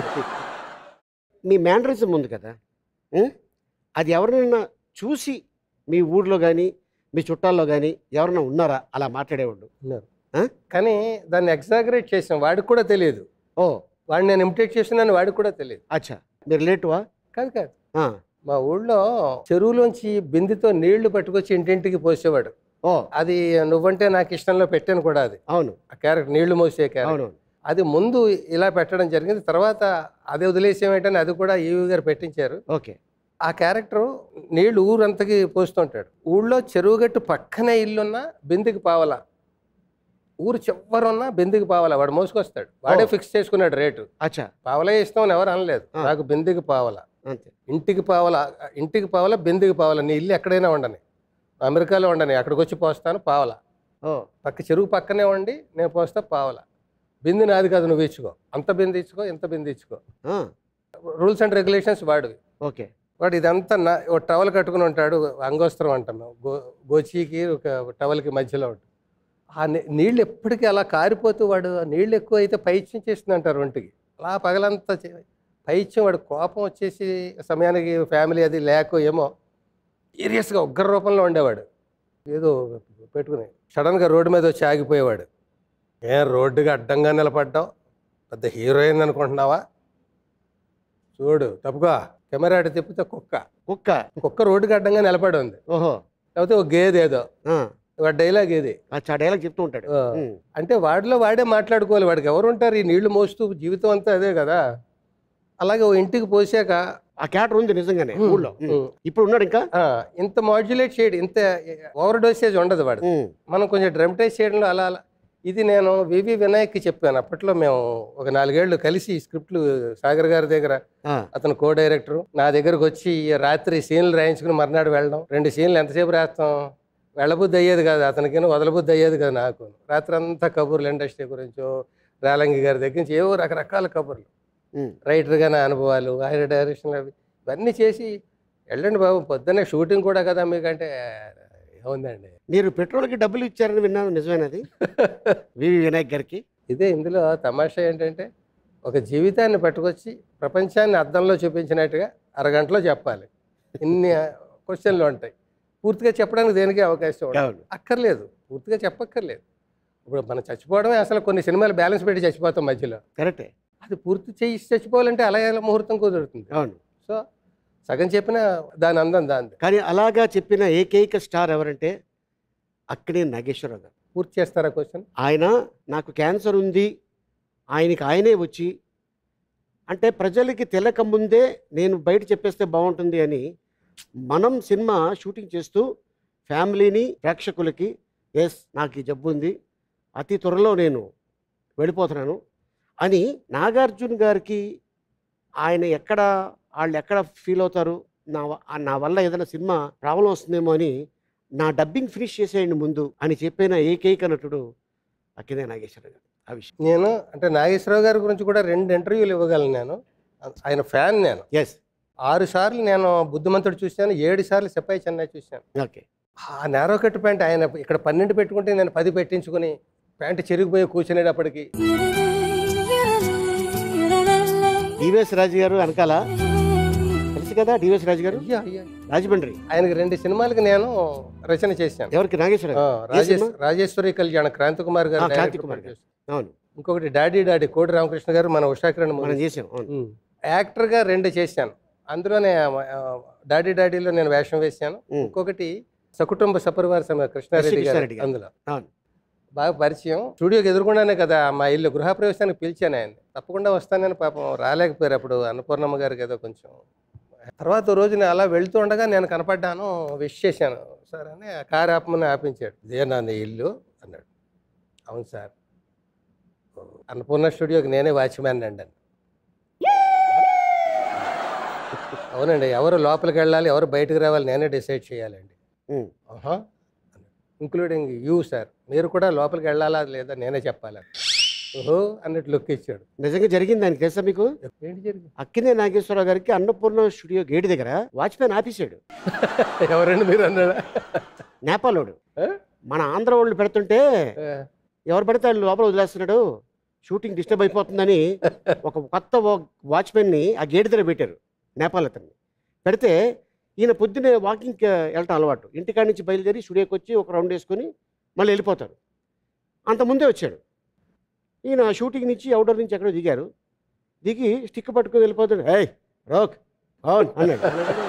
మీ మేనరిజం ఉంది కదా ఉమ్, అది ఎవరినైనా చూసి మీ ఊర్లో కానీ మీ చుట్టాల్లో కానీ ఎవరైనా ఉన్నారా అలా మాట్లాడేవాళ్ళు ఉన్నారు ఆ? కానీ దాన్ని ఎగ్జాగరేట్ చేసాం వాడికి కూడా తెలియదు ఓ వాడిని నేను ఇమిటేట్ చేస్తున్నాను వాడికి కూడా తెలియదు అచ్చా మీరు లేటువా కాదు కాదు ఆ, మా ఊళ్ళో చెరువులోంచి బిందెతో నీళ్లు పట్టుకొచ్చి ఇంటింటికి పోసేవాడు ఓ అది నువ్వంటే నాకు ఇష్టంలో పెట్టాను కూడా అది అవును ఆ క్యారెక్టర్ నీళ్లు మోసే క్యారెక్టర్ అవును అది ముందు ఇలా పెట్టడం జరిగింది తర్వాత అది వదిలేసేమేంటని అది కూడా ఈవి గారు పెట్టించారు ఓకే ఆ క్యారెక్టర్ నీళ్లు ఊరంతకి పోస్తుంటాడు ఊళ్ళో చెరువుగట్టు పక్కనే ఇల్లున్నా బిందెకి పావల ఊరు చివరున్నా బిందెకి పావల వాడు మోసుకొస్తాడు వాడే ఓ. ఫిక్స్ చేసుకున్నాడు రేటు అచ్చా పావలే ఇస్తామని ఎవరు అనలేదు ఆ. నాకు బిందెకి పావల అంతే ఇంటికి పావల ఇంటికి పావల బిందెకి పావల నీ ఇల్లు ఎక్కడైనా ఉండని అమెరికాలో ఉండని అక్కడికి వచ్చి పోస్తాను పావల ఓ పక్క చెరువు పక్కనే ఉండి నేను పోస్తా పావల బిందె నాది కాదు నువ్వు ఇచ్చుకో అంత బిందె ఇచ్చుకో ఇంత బిందె ఇచ్చుకో ఆ, రూల్స్ అండ్ రెగ్యులేషన్స్ వాడివి ఓకే వాడు ఇదంతా నా ఒక టవల్ కట్టుకుని ఉంటాడు అంగోస్త్రం అంటాం మేము గో గోచీకి ఒక టవల్కి మధ్యలో ఉంటుంది ఆ నీ- నీళ్ళు ఎప్పటికీ అలా కారిపోతూ వాడు ఆ నీళ్ళు ఎక్కువ అయితే పైత్యం చేస్తుంది అంటారు ఒంటికి అలా పగలంతా చే- పైత్యం వాడు కోపం వచ్చేసి సమయానికి ఫ్యామిలీ అది లేక ఏమో సీరియస్గా ఉగ్ర రూపంలో ఉండేవాడు ఏదో పెట్టుకుని సడన్గా రోడ్డు మీద వచ్చి ఆగిపోయేవాడు ఏం రోడ్డుకి అడ్డంగా నిలబడ్డావు పెద్ద హీరోయిన్ అనుకుంటున్నావా చూడు తప్పుగా కెమెరా అటు తిప్పితే కుక్క కుక్క కుక్క రోడ్డుకి అడ్డంగా నిలబడి ఉంది ఓహో లేకపోతే ఒక గేదె ఏదో ఆ, వాడి డైలాగ్ ఇది ఆ డైలాగ్ చెప్తూ ఉంటాడు ఆ. ఉమ్, అంటే వాడిలో వాడే మాట్లాడుకోవాలి వాడికి ఎవరు ఉంటారు ఈ నీళ్లు మోస్తూ జీవితం అంతా అదే కదా అలాగే ఓ ఇంటికి పోసాక ఆ క్యాటర్ ఉంది నిజంగానే ఉమ్, ఊళ్ళో ఉమ్. ఉమ్. ఇప్పుడు ఉన్నాడు ఇంకా ఆ, ఇంత మాడ్యులేట్ చేయడం ఇంత ఓవర్ డోసేజ్ ఉండదు వాడు ఉమ్, మనం కొంచెం డ్రమటైజ్ చేయడంలో అలా అలా ఇది నేను వివి వినాయక్కి చెప్పాను అప్పట్లో మేము ఒక నాలుగేళ్లు కలిసి ఈ స్క్రిప్ట్లు సాగర్ గారి దగ్గర ఆ, అతను కో డైరెక్టర్ నా దగ్గరకు వచ్చి ఈ రాత్రి సీన్లు రాయించుకుని మర్నాడు వెళ్ళడం రెండు సీన్లు ఎంతసేపు రాస్తాం వెళ్ళబుద్ధి అయ్యేది కాదు అతనికి వదలబుద్ధి అయ్యేది కాదు నాకు రాత్రి అంతా కబుర్లు ఇండస్ట్రీ గురించో రాలంగి గారి దగ్గర నుంచి ఏవో రకరకాల కబుర్లు ఉమ్. రైటర్గా నా అనుభవాలు ఆయన డైరెక్షన్ అవి ఇవన్నీ చేసి వెళ్ళండి బాబు పొద్దున్నే షూటింగ్ కూడా కదా మీకంటే ఏముందండి మీరు పెట్రోల్కి డబ్బులు ఇచ్చారని విన్నాను నిజమేనది వివి వినాయక్ గారికి ఇదే ఇందులో తమాషా ఏంటంటే ఒక జీవితాన్ని పట్టుకొచ్చి ప్రపంచాన్ని అద్దంలో చూపించినట్టుగా అరగంటలో చెప్పాలి ఇన్ని క్వశ్చన్లు ఉంటాయి పూర్తిగా చెప్పడానికి దేనికి అవకాశం ఉండదు. అవును అక్కర్లేదు పూర్తిగా చెప్పక్కర్లేదు ఇప్పుడు మనం చచ్చిపోవడమే అసలు కొన్ని సినిమాలు బ్యాలెన్స్ పెట్టి చచ్చిపోతాం మధ్యలో కరెక్టే అది పూర్తి చేసి చచ్చిపోవాలంటే అలా ఎలా ముహూర్తం కుదురుతుంది అవును సో సగం చెప్పిన దాని అందం దాంది కానీ అలాగా చెప్పిన ఏకైక స్టార్ ఎవరంటే అక్కడే నాగేశ్వరరావు గారు పూర్తి చేస్తారా క్వశ్చన్ ఆయన నాకు క్యాన్సర్ ఉంది ఆయనకి ఆయనే వచ్చి అంటే ప్రజలకి తెలక ముందే నేను బయట చెప్పేస్తే బాగుంటుంది అని మనం సినిమా షూటింగ్ చేస్తూ ఫ్యామిలీని ప్రేక్షకులకి ఎస్ నాకు ఈ జబ్బు ఉంది అతి త్వరలో నేను వెళ్ళిపోతున్నాను అని నాగార్జున గారికి ఆయన ఎక్కడ వాళ్ళు ఎక్కడ ఫీల్ అవుతారు నా వ- ఆ నా వల్ల ఏదైనా సినిమా ప్రాబ్లం వస్తుందేమో అని నా డబ్బింగ్ ఫినిష్ చేసేయండి ముందు అని చెప్పిన ఏకైక నటుడు అక్కినే నాగేశ్వర గారు ఆ విషయం నేను అంటే నాగేశ్వరరావు గారి గురించి కూడా రెండు ఇంటర్వ్యూలు ఇవ్వగలను నేను ఆయన ఫ్యాన్ నేను ఎస్ ఆరు సార్లు నేను బుద్ధిమంతుడు చూశాను ఏడు సార్లు సిపాయి చెన్నై చూశాను ఓకే ఆ నేరో కట్ ప్యాంట్ ఆయన ఇక్కడ పన్నెండు పెట్టుకుంటే నేను పది పెట్టించుకుని ప్యాంట్ చెరిగిపోయి కూర్చునేటప్పటికి డివిఎస్ రాజు గారు వెనకాల తెలుసు కదా డివిఎస్ రాజు గారు అయ్యా, అయ్యా. రాజమండ్రి ఆయనకి రెండు సినిమాలకి నేను రచన చేశాను ఎవరికి నాగేశ్వర ఆ, గారు? ఏ రాజేశ్ సినిమా? రాజేశ్వరి కళ్యాణ క్రాంతి కుమార్ గారు ఆ, క్రాంతి డైరెక్టర్ కుమార్ గారు. చేశారు. అవును ఇంకొకటి డాడీ డాడీ కోటి రామకృష్ణ గారు మన ఉషాకిరణ్ మనం చేసాం అవును యాక్టర్గా రెండు చేశాను అందులోనే ఆ, డాడీ డాడీలో నేను వేషం వేశాను ఉమ్. ఇంకొకటి సకుటుంబ సపరివార సమయ కృష్ణారెడ్డి గారు కృష్ణారెడ్డి గారు. అందులో అవును బాగా పరిచయం స్టూడియోకి ఎదురుకుండానే కదా మా ఇల్లు గృహప్రవేశానికి పిలిచాను ఆయన తప్పకుండా వస్తానని పాపం రాలేకపోయారు అప్పుడు అన్నపూర్ణమ్మ గారికి ఏదో కొంచెం తర్వాత ఓ రోజు నేను అలా వెళ్తూ ఉండగా నేను కనపడ్డాను విష్ చేశాను సార్ అని ఆ కారు ఆపమని ఆపించాడు ఇదే నా నీ ఇల్లు అన్నాడు అవును సార్ "ఓ, అన్నపూర్ణ స్టూడియోకి నేనే వాచ్మ్యాన్ అండి అని అవునండి ఎవరు లోపలికి వెళ్ళాలి ఎవరు బయటకు రావాలి నేనే డిసైడ్ చేయాలండి ఉమ్. ఆహా ఇంక్లూడింగ్ యూ సార్ మీరు కూడా లోపలికి వెళ్ళాలా లేదా నేనే చెప్పాలా ఓహో అన్నట్టు లుక్ ఇచ్చాడు నిజంగా జరిగింది దానికి తెలుసా మీకు ఏంటి జరిగింది అక్కినే నాగేశ్వరరావు గారికి అన్నపూర్ణ స్టూడియో గేట్ దగ్గర వాచ్మెన్ ఆపేసాడు ఎవరండి మీరు అన్నాడా నేపాలోడు ఆ? మన ఆంధ్ర వాళ్ళు పెడుతుంటే ఆ, ఎవరు పడితే వాళ్ళు లోపల వదిలేస్తున్నాడు షూటింగ్ డిస్టర్బ్ అయిపోతుందని ఒక కొత్త వాచ్మెన్ని ఆ గేట్ దగ్గర పెట్టారు నేపాల్ అతన్ని పెడితే ఈయన పొద్దునే వాకింగ్కి వెళ్ళటం అలవాటు ఇంటికాడ నుంచి బయలుదేరి స్టూడియోకి వచ్చి ఒక రౌండ్ వేసుకొని మళ్ళీ వెళ్ళిపోతారు అంత ముందే వచ్చాడు ఈయన షూటింగ్ నుంచి అవుట్డోర్ నుంచి ఎక్కడో దిగారు దిగి స్టిక్ పట్టుకొని వెళ్ళిపోతాడు ఏయ్ రోక్ పవన్ అన్నాడు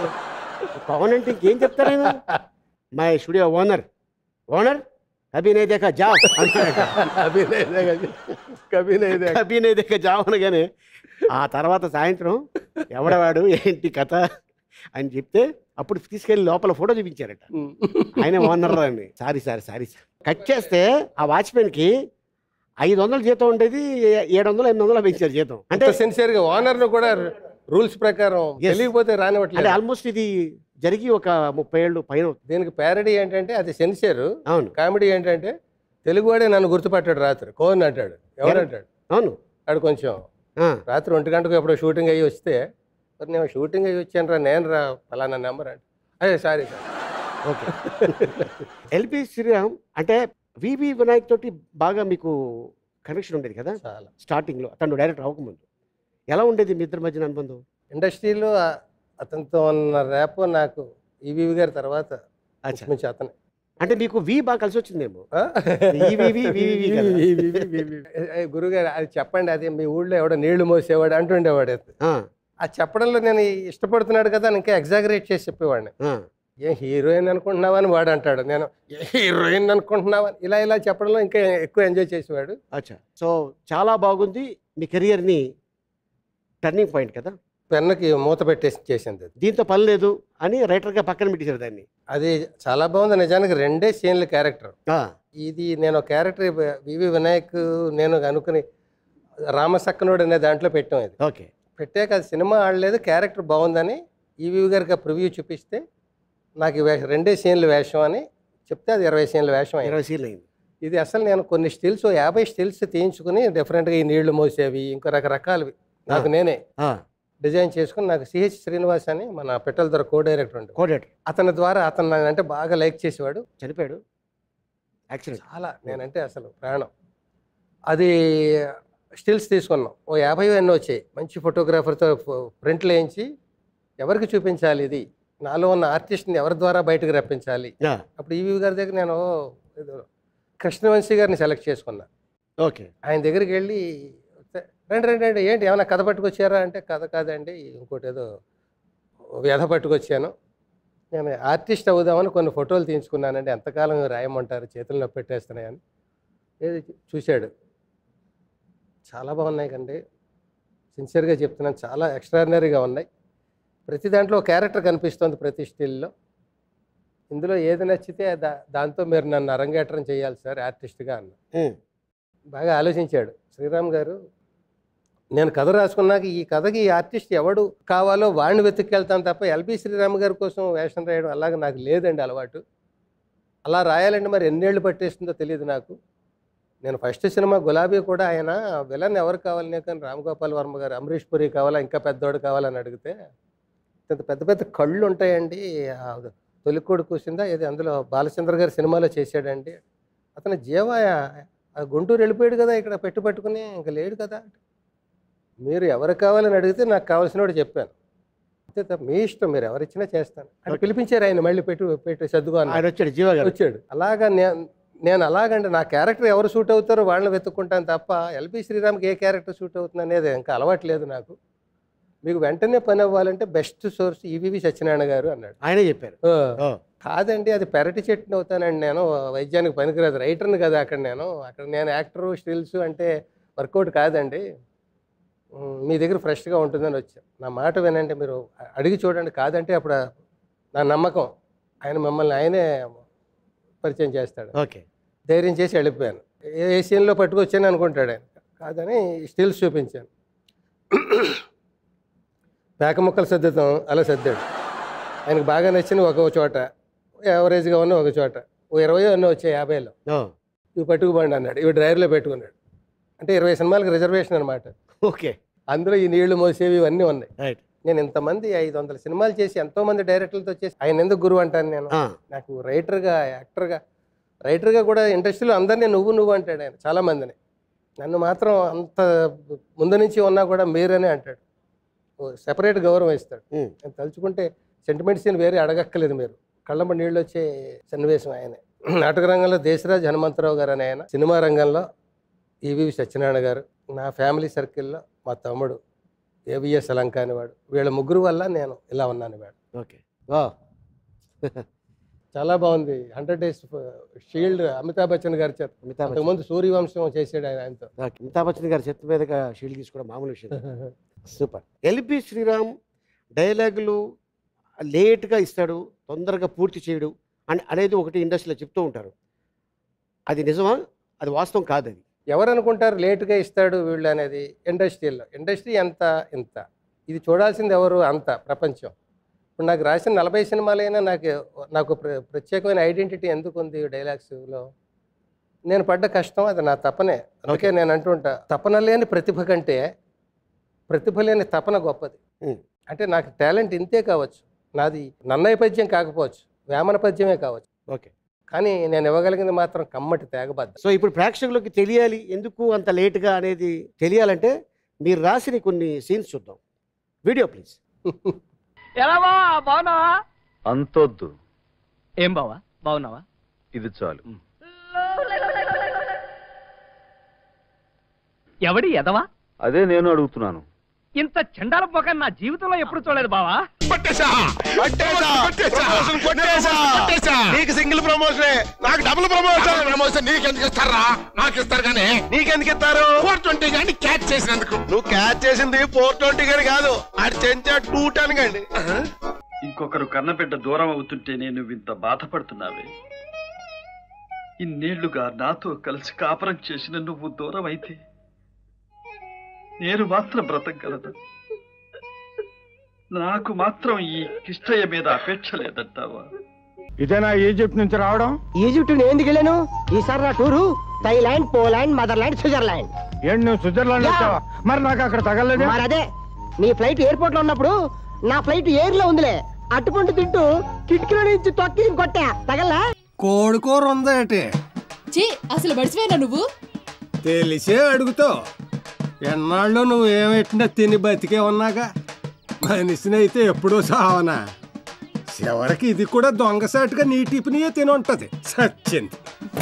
పవన్ అంటే ఇంకేం చెప్తారు ఆయన మై స్టూడియో ఓనర్ ఓనర్ అభి నే దేఖా జా అన్నాడు అభినయ్ దగ్గర- అభినయ్ దగ్గర. అభి నే దేఖా జా అనగానే ఆ తర్వాత సాయంత్రం ఎవడవాడు ఏంటి కథ అని చెప్తే అప్పుడు తీసుకెళ్లి లోపల ఫోటో చూపించారట ఉమ్. ఆయన ఓనర్ అని sorry sorry sorry sir cut చేస్తే ఆ వాచ్మెన్కి ఐదు వందలు జీతం ఉండేది ఏ- ఏడు వందలు ఎనిమిది వందలు పెంచారు జీతం అంటే అంత సిన్సియర్ గా ఓనర్ ను కూడా రూల్స్ ప్రకారం Yes. తెలియకపోతే అంటే రానివ్వట్లేదు ఆల్మోస్ట్ ఇది జరిగి ఒక ముప్పై ఏళ్ళు పైన అవుతుంది. దీనికి ప్యారడీ ఏంటంటే అది సిన్సియర్ అవును కామెడీ ఏంటంటే తెలుగువాడే నన్ను గుర్తుపట్టాడు రాత్రి కోన్ అంటాడు ఎవరు ఎవరు? అంటాడు అవును ఆడు కొంచెం ఆ, రాత్రి ఒంటి గంటకు ఎప్పుడో షూటింగ్ అయ్యి వస్తే మరి నేను షూటింగ్ అయ్యి వచ్చాను రా నేను రా ఫలానా నెంబర్ అంటే అదే sorry sir okay LB Sriram అంటే వివి వినాయక్ తోటి బాగా మీకు కనెక్షన్ ఉండేది కదా చాలా స్టార్టింగ్లో తను డైరెక్టర్ అవ్వకముందు ఎలా ఉండేది మీ ఇద్దరి మధ్యన అనుబంధం ఇండస్ట్రీలో ఆ- అతనితో ఉన్న రేపో నాకు ఈవీవి గారి తర్వాత అచ్చా నుంచి అతనే అంటే మీకు వి బాగా కలిసి వచ్చిందేమో ఆ? ఈవీవి, వీవీవి కదా. ఈవీవి, వీవీవి. ఏ, గురుగారు అది చెప్పండి అది మీ ఊళ్ళో ఎవడో నీళ్లు మోసేవాడు అంటుండేవాడు ఆ, ఆ చెప్పడంలో నేను ఇష్టపడుతున్నాడు కదా అని ఇంకా ఎగ్జాగరేట్ చేసి చెప్పేవాడిని ఆ, ఏ హీరోయిన్ అనుకుంటున్నావా అని వాడు అంటాడు నేను ఏ హీరోయిన్ అనుకుంటున్నావా అని ఇలా ఇలా చెప్పడంలో ఇంకా ఎక్కువ ఎంజాయ్ చేసేవాడు అచ్చా సో చాలా బాగుంది మీ కెరియర్ని టర్నింగ్ పాయింట్ కదా పెన్నుకి మూత పెట్టేసి చేసింది అది దీంతో పని లేదు అని రైటర్గా పక్కన పెట్టేశారు దాన్ని అది చాలా బాగుంది నిజానికి రెండే సీన్ల క్యారెక్టర్ ఆ, ఇది నేను క్యారెక్టర్ వివి వినాయక్ నేను అనుకుని రామసక్కనుడు అనే దాంట్లో పెట్టాం ఇది ఓకే పెట్టాక అది సినిమా ఆడలేదు క్యారెక్టర్ బాగుందని ఈవీవి గారికి ఆ ప్రివ్యూ చూపిస్తే నాకు ఈ వేషం రెండే సీన్ల వేషం అని చెప్తే అది ఇరవై సీన్ల వేషం అయింది ఇరవై సీన్లు అయింది ఇది అసలు నేను కొన్ని స్టిల్స్ యాభై స్టిల్స్ తీయించుకుని డిఫరెంట్గా ఈ నీళ్లు మోసేవి ఇంకా రకరకాలవి నాకు నేనే ఆ, డిజైన్ చేసుకుని నాకు సిహెచ్ శ్రీనివాస్ అని మన పెట్టల ద్వారా కో డైరెక్టర్ ఉండే కోఆర్డినేటర్ అతని ద్వారా అతను నన్ను అంటే బాగా లైక్ చేసేవాడు చనిపోయాడు యాక్సిడెంట్ చాలా నేనంటే అసలు ప్రాణం అది స్టిల్స్ తీసుకున్నాం ఓ యాభై ఎన్నో వచ్చాయి మంచి ఫోటోగ్రాఫర్తో ప్రింట్లు వేయించి ఎవరికి చూపించాలి ఇది నాలో ఉన్న ఆర్టిస్ట్ని ఎవరి ద్వారా బయటకు రప్పించాలి అప్పుడు ఈవీ గారి దగ్గర నేను ఏదో కృష్ణవంశీ గారిని సెలెక్ట్ చేసుకున్నా ఓకే ఆయన దగ్గరికి వెళ్ళి రండి రండి రండి ఏంటి ఏమైనా కథ పట్టుకొచ్చారా అంటే కథ కాదండి ఇంకోటి ఏదో వ్యధ పట్టుకొచ్చాను నేను ఆర్టిస్ట్ అవుదామని కొన్ని ఫోటోలు తీయించుకున్నానండి ఎంతకాలం రాయమంటారు చేతులు నొప్పి పెట్టేస్తున్నాయని ఏది చూశాడు చాలా బాగున్నాయి కండి సిన్సియర్గా చెప్తున్నాను చాలా ఎక్స్ట్రాడినరీగా ఉన్నాయి ప్రతి దాంట్లో క్యారెక్టర్ కనిపిస్తుంది ప్రతి స్టిల్లో ఇందులో ఏది నచ్చితే దా దాంతో మీరు నన్ను అరంగేట్రం చేయాలి సార్ ఆర్టిస్ట్గా అన్న ఉమ్, బాగా ఆలోచించాడు శ్రీరామ్ గారు నేను కథ రాసుకున్నాక ఈ కథకి ఈ ఆర్టిస్ట్ ఎవడు కావాలో వాడిని వెతుక్కెళ్తాను తప్ప ఎల్బి శ్రీరామ్ గారి కోసం వేషం రాయడం అలాగే నాకు లేదండి అలవాటు అలా రాయాలంటే మరి ఎన్నేళ్ళు పట్టేస్తుందో తెలియదు నాకు నేను ఫస్ట్ సినిమా గులాబీ కూడా ఆయన విలన్ ఎవరు కావాలి నీకు అని రామ్ గోపాల్ వర్మ గారు అమరీష్ పురి కావాలా ఇంకా పెద్దోడు కావాలని అడిగితే ఇంత పెద్ద పెద్ద కళ్ళు ఉంటాయండి ఆ తొలికోడు కూసిందా ఇది అందులో బాలచంద్ర గారి సినిమాలో చేశాడండి అతను జీవ ఆ గుంటూరు వెళ్ళిపోయాడు కదా ఇక్కడ పెట్టి పట్టుకుని ఇంకా లేడు కదా మీరు ఎవరు కావాలని అడిగితే నాకు కావాల్సిన వాడు చెప్పాను అంతే తప్ప మీ ఇష్టం మీరు ఎవరిచ్చినా చేస్తాను అని పిలిపించారు ఆయన మళ్ళీ పెట్టు పెట్టు సర్దుకో అన్నారు. ఆయన వచ్చాడు జీవ గారు వచ్చాడు అలాగా నేను నేను అలాగంటే నా క్యారెక్టర్ ఎవరు సూట్ అవుతారో వాళ్ళని వెతుక్కుంటాను తప్ప ఎల్బి శ్రీరామ్కి ఏ క్యారెక్టర్ సూట్ అవుతుంది అనేది ఇంకా అలవాట్లేదు నాకు మీకు వెంటనే పని అవ్వాలంటే బెస్ట్ సోర్స్ ఈవివి సత్యనారాయణ గారు అన్నాడు ఆయనే చెప్పారు "ఓ, ఓ, కాదండి అది పెరటి చెట్టుని అవుతానండి నేను వైద్యానికి పనికిరాదు రైటర్ని కదా అక్కడ నేను అక్కడ నేను యాక్టర్ స్టిల్స్ అంటే వర్కౌట్ కాదండి ఉమ్, మీ దగ్గర ఫ్రెష్గా ఉంటుందని వచ్చా నా మాట వినండి మీరు అడిగి చూడండి కాదంటే అప్పుడు నా నమ్మకం ఆయన మిమ్మల్ని ఆయనే పరిచయం చేస్తాడు ఓకే ధైర్యం చేసి వెళ్ళిపోయాను ఏ ఏ సీన్లో పట్టుకొచ్చాను అనుకుంటాడు ఆయన కాదని స్టిల్స్ చూపించాను పేక ముక్కలు సర్దుతాం అలా సర్దాడు ఆయనకు బాగా నచ్చిన ఒక చోట యావరేజ్గా ఉన్న ఒక చోట ఓ ఇరవై అన్నీ వచ్చాయి యాభైలో ఓ, ఇవి పట్టుకుపోండి అన్నాడు ఇవి డ్రైవర్లో పెట్టుకున్నాడు అంటే ఇరవై సినిమాలకు రిజర్వేషన్ అనమాట ఓకే అందులో ఈ నీళ్లు మోసేవి ఇవన్నీ ఉన్నాయి రైట్ నేను ఇంతమంది ఐదు వందల సినిమాలు చేసి ఎంతో మంది డైరెక్టర్లతో చేసి ఆయన ఎందుకు గురువు అంటాను నేను ఆ, నాకు రైటర్గా యాక్టర్గా రైటర్గా కూడా ఇండస్ట్రీలో అందరినీ నువ్వు నువ్వు అంటాడు ఆయన చాలా మందిని నన్ను మాత్రం అంత ముందు నుంచి ఉన్నా కూడా మీరనే అంటాడు సెపరేట్ గౌరవం ఇస్తాడు ఉమ్, నేను తలుచుకుంటే సెంటిమెంట్ సీన్ వేరే అడగక్కలేదు మీరు కళ్ళంబ నీళ్ళు వచ్చే సన్నివేశం ఆయనే నాటక రంగంలో దేశరాజ్ హనుమంతరావు గారు అని ఆయన సినిమా రంగంలో ఈవివి సత్యనారాయణ గారు నా ఫ్యామిలీ సర్కిల్లో మా తమ్ముడు ఏవిఎస్ అలంకాని వాడు వీళ్ళ ముగ్గురు వల్ల నేను ఇలా ఉన్నాను వాడు ఓకే వా చాలా బాగుంది hundred days shield Amitabh Bachchan గారి చేత అమితాబ్ బచ్చన్ అంతకుముందు సూర్యవంశం చేసాడు ఆయన ఆయనతో ఓకే, అమితాబ్ బచ్చన్ గారి చేతి మీదుగా షీల్డ్ తీసుకోవడం మామూలు విషయం సూపర్ ఎల్బి శ్రీరామ్ డైలాగులు లేట్గా ఇస్తాడు తొందరగా పూర్తి చేయడు అని అనేది ఒకటి ఇండస్ట్రీలో చెప్తూ ఉంటారు అది నిజమా అది వాస్తవం కాదు అది ఎవరు అనుకుంటారు లేటుగా ఇస్తాడు వీళ్ళు అనేది ఇండస్ట్రీలో ఇండస్ట్రీ ఎంత ఇంత ఇది చూడాల్సింది ఎవరు అంత ప్రపంచం ఇప్పుడు నాకు రాసిన నలభై సినిమాలైనా నాకు నాకు ప్ర- ప్రత్యేకమైన ఐడెంటిటీ ఎందుకు ఉంది డైలాగ్స్లో నేను పడ్డ కష్టం అది నా తపనే అందుకే నేను అంటుంటా తపన లేని ప్రతిభ కంటే ప్రతిభ లేని తపన గొప్పది Hmm. అంటే నాకు టాలెంట్ ఇంతే కావచ్చు నాది నన్నయ్య పద్యం కాకపోవచ్చు వేమన పద్యమే కావచ్చు ఓకే కానీ నేను ఇవ్వగలిగింది మాత్రం కమ్మటి తేగబద్ద సో ఇప్పుడు ప్రేక్షకులకు తెలియాలి ఎందుకు అంత లేట్గా అనేది తెలియాలంటే మీరు రాసిన కొన్ని సీన్స్ చూద్దాం వీడియో ప్లీజ్ ఎలా బావా బాగున్నావా అంతొద్దు ఏం బావా బాగున్నావా ఇది చాలు ఎవడి ఎదవా అదే నేను అడుగుతున్నాను ఇంత చండాల పోక నా జీవితంలో ఎప్పుడు చూడలేదు బావా నీకు సింగిల్ ప్రమోషన్ నాకు డబుల్ ప్రమోషన్ ప్రమోషన్ నీకు ఎందుకు ఇస్తారా నాకు ఇస్తారు కానీ నీకెందుకు ఇస్తారు ఫోర్ ట్వంటీ కానీ క్యాచ్ చేసినందుకు నువ్వు క్యాచ్ చేసింది ఫోర్ ట్వంటీ కానీ కాదు అది చెంచా టూ టెన్ కండి ఇంకొకరు కన్నబిడ్డ దూరం అవుతుంటే నేను ఇంత బాధపడుతున్నావే ఇన్నేళ్లుగా నాతో కలిసి కాపురం చేసిన నువ్వు దూరం అయితే నేను మాత్రం బ్రతకగలను నాకు మాత్రం ఈ కిష్టయ్య మీద అపేక్ష లేదంటావా ఇదేనా ఈజిప్ట్ నుంచి రావడం ఈజిప్ట్ నేను ఎందుకు వెళ్ళాను ఈసారి నా tour Thailand Poland motherland Switzerland ఏంటి నువ్వు స్విట్జర్లాండ్ యా. వచ్చావా మరి నాకు అక్కడ తగలలేదు మరి అదే నీ ఫ్లైట్ ఎయిర్పోర్ట్ లో ఉన్నప్పుడు నా ఫ్లైట్ ఎయిర్ లో ఉందిలే అట్టుకుంటూ తింటూ కిటికీలో నుంచి తొక్కి కొట్టా తగల్లా కోడుకోర ఉందేటి చీ అసలు బడిసిపోయినా నువ్వు తెలిసే అడుగుతావు ఎన్నాళ్ళు నువ్వు ఏమెట్టినా తిని బతికే ఉన్నాగా మనిషినైతే ఎప్పుడూ సావనా చివరికి ఇది కూడా దొంగసాటుగా నీ టిఫినియే తిని ఉంటది సచ్చింది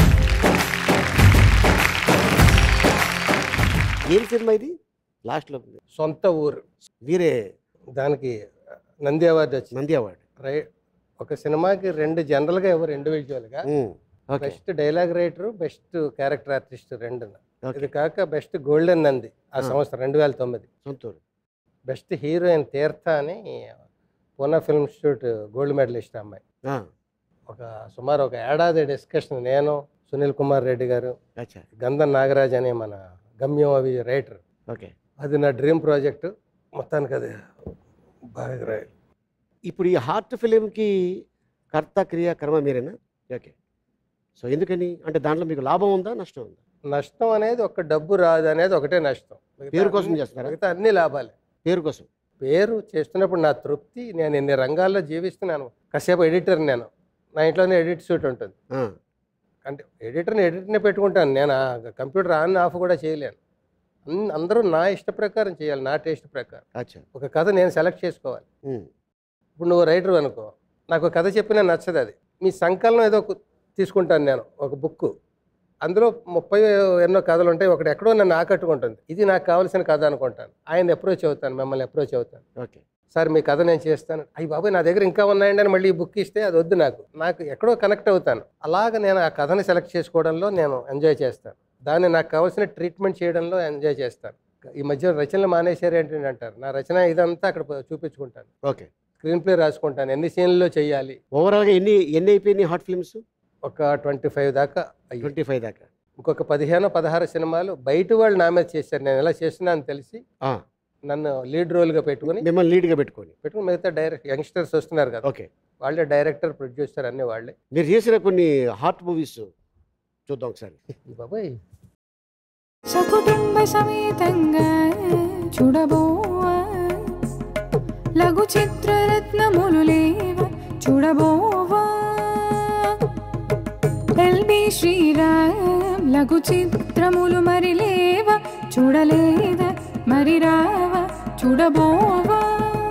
ఏం సినిమా ఇది లాస్ట్లో ఉంది. సొంత ఊరు వీరే దానికి నంది అవార్డు వచ్చింది నంది అవార్డు రైట్ ఒక సినిమాకి రెండు జనరల్గా ఎవరు ఇండివిజువల్గా ఉమ్, okay best dialogue writer best character artist రెండు ఓకే ఇది కాక బెస్ట్ గోల్డెన్ నంది ఆ ఆ. సంవత్సరం రెండు వేల తొమ్మిది సొంతూరు బెస్ట్ హీరోయిన్ తీర్థ అని Poona film institute gold medallist అమ్మాయి ఆ, ఒక సుమారు ఒక ఏడాది డిస్కషన్ నేను సునీల్ కుమార్ రెడ్డి గారు అచ్చా గంధం నాగరాజ్ అనే మన గమ్యం అవి రైటర్ ఓకే అది నా డ్రీమ్ ప్రాజెక్టు మొత్తానికి అది బాగా రాయాలి ఇప్పుడు ఈ హార్ట్ ఫిలింకి కర్త క్రియ కర్మ మీరేనా ఓకే సో ఎందుకని అంటే దాంట్లో మీకు లాభం ఉందా నష్టం ఉందా నష్టం అనేది ఒక డబ్బు రాదు అనేది ఒకటే నష్టం మిగతా పేరు కోసం అన్ని- చేస్తున్నారా? మిగతా అన్ని లాభాలే పేరు కోసం పేరు చేస్తున్నప్పుడు నా తృప్తి నేను ఎన్ని రంగాల్లో జీవిస్తున్నాను కాసేపు ఎడిటర్ నేను నా ఇంట్లోనే ఎడిట్ సూట్ ఉంటుంది ఆ, అంటే ఎడిటర్ని ఎడిటర్ని పెట్టుకుంటాను నేను ఆ కంప్యూటర్ ఆన్ ఆఫ్ కూడా చేయలేను అన్- అందరూ నా ఇష్ట ప్రకారం చేయాలి నా టేస్ట్ ప్రకారం అచ్చా ఒక కథ నేను సెలెక్ట్ చేసుకోవాలి ఉమ్, ఇప్పుడు నువ్వు రైటర్ అనుకో నాకు ఒక కథ చెప్పినా నచ్చదు అది మీ సంకలనం ఏదో ఒక తీసుకుంటాను నేను ఒక బుక్ అందులో ముప్పై ఎన్నో కథలు ఉంటాయి ఒకటి ఎక్కడో నన్ను ఆకట్టుకుంటుంది ఇది నాకు కావాల్సిన కథ అనుకుంటాను ఆయన అప్రోచ్ అవుతాను మిమ్మల్ని అప్రోచ్ అవుతాను ఓకే సార్ మీ కథ నేను చేస్తాను అయ్యి బాబాయ్ నా దగ్గర ఇంకా ఉన్నాయండి అని మళ్ళీ ఈ బుక్ ఇస్తే అది వద్దు నాకు నాకు ఎక్కడో కనెక్ట్ అవుతాను అలాగ నేను ఆ కథని సెలెక్ట్ చేసుకోవడంలో నేను ఎంజాయ్ చేస్తాను దాన్ని నాకు కావాల్సిన ట్రీట్మెంట్ చేయడంలో ఎంజాయ్ చేస్తాను ఈ మధ్య రచనలు మానేశారు ఏంటంటే అంటారు నా రచన ఇదంతా అక్కడ చూపించుకుంటాను ఓకే స్క్రీన్ ప్లే రాసుకుంటాను ఎన్ని సీన్లలో చేయాలి ఓవరాల్గా ఎన్ని ఎన్ని అయిపోయినాయి హార్ట్ ఫిల్మ్స్ ఒక ట్వంటీ ఫైవ్ దాకా అయ్యి ట్వంటీ ఫైవ్ దాకా ఇంకొక పదిహేను పదహారు సినిమాలు బయట వాళ్ళు నా మీద చేశారు నేను ఎలా చేస్తున్నాను తెలిసి ఆ, నన్ను లీడ్ రోల్గా పెట్టుకుని మిమ్మల్ని లీడ్గా పెట్టుకొని పెట్టుకుని మిగతా డైరెక్ట్ యంగ్స్టర్స్ వస్తున్నారు కదా ఓకే వాళ్ళే డైరెక్టర్ ప్రొడ్యూసర్ అన్ని వాళ్ళే మీరు చేసిన కొన్ని హార్ట్ మూవీస్ చూద్దాం ఒకసారి బాబాయ్ సకుటుంబ సమేతంగా చూడబోవా లఘు చిత్రరత్నములు లేవ చూడబోవా ఎల్బి శ్రీరామ్ లఘు చిత్రములు మరి లేవ చూడలేదా మరి రావా చూడబోవా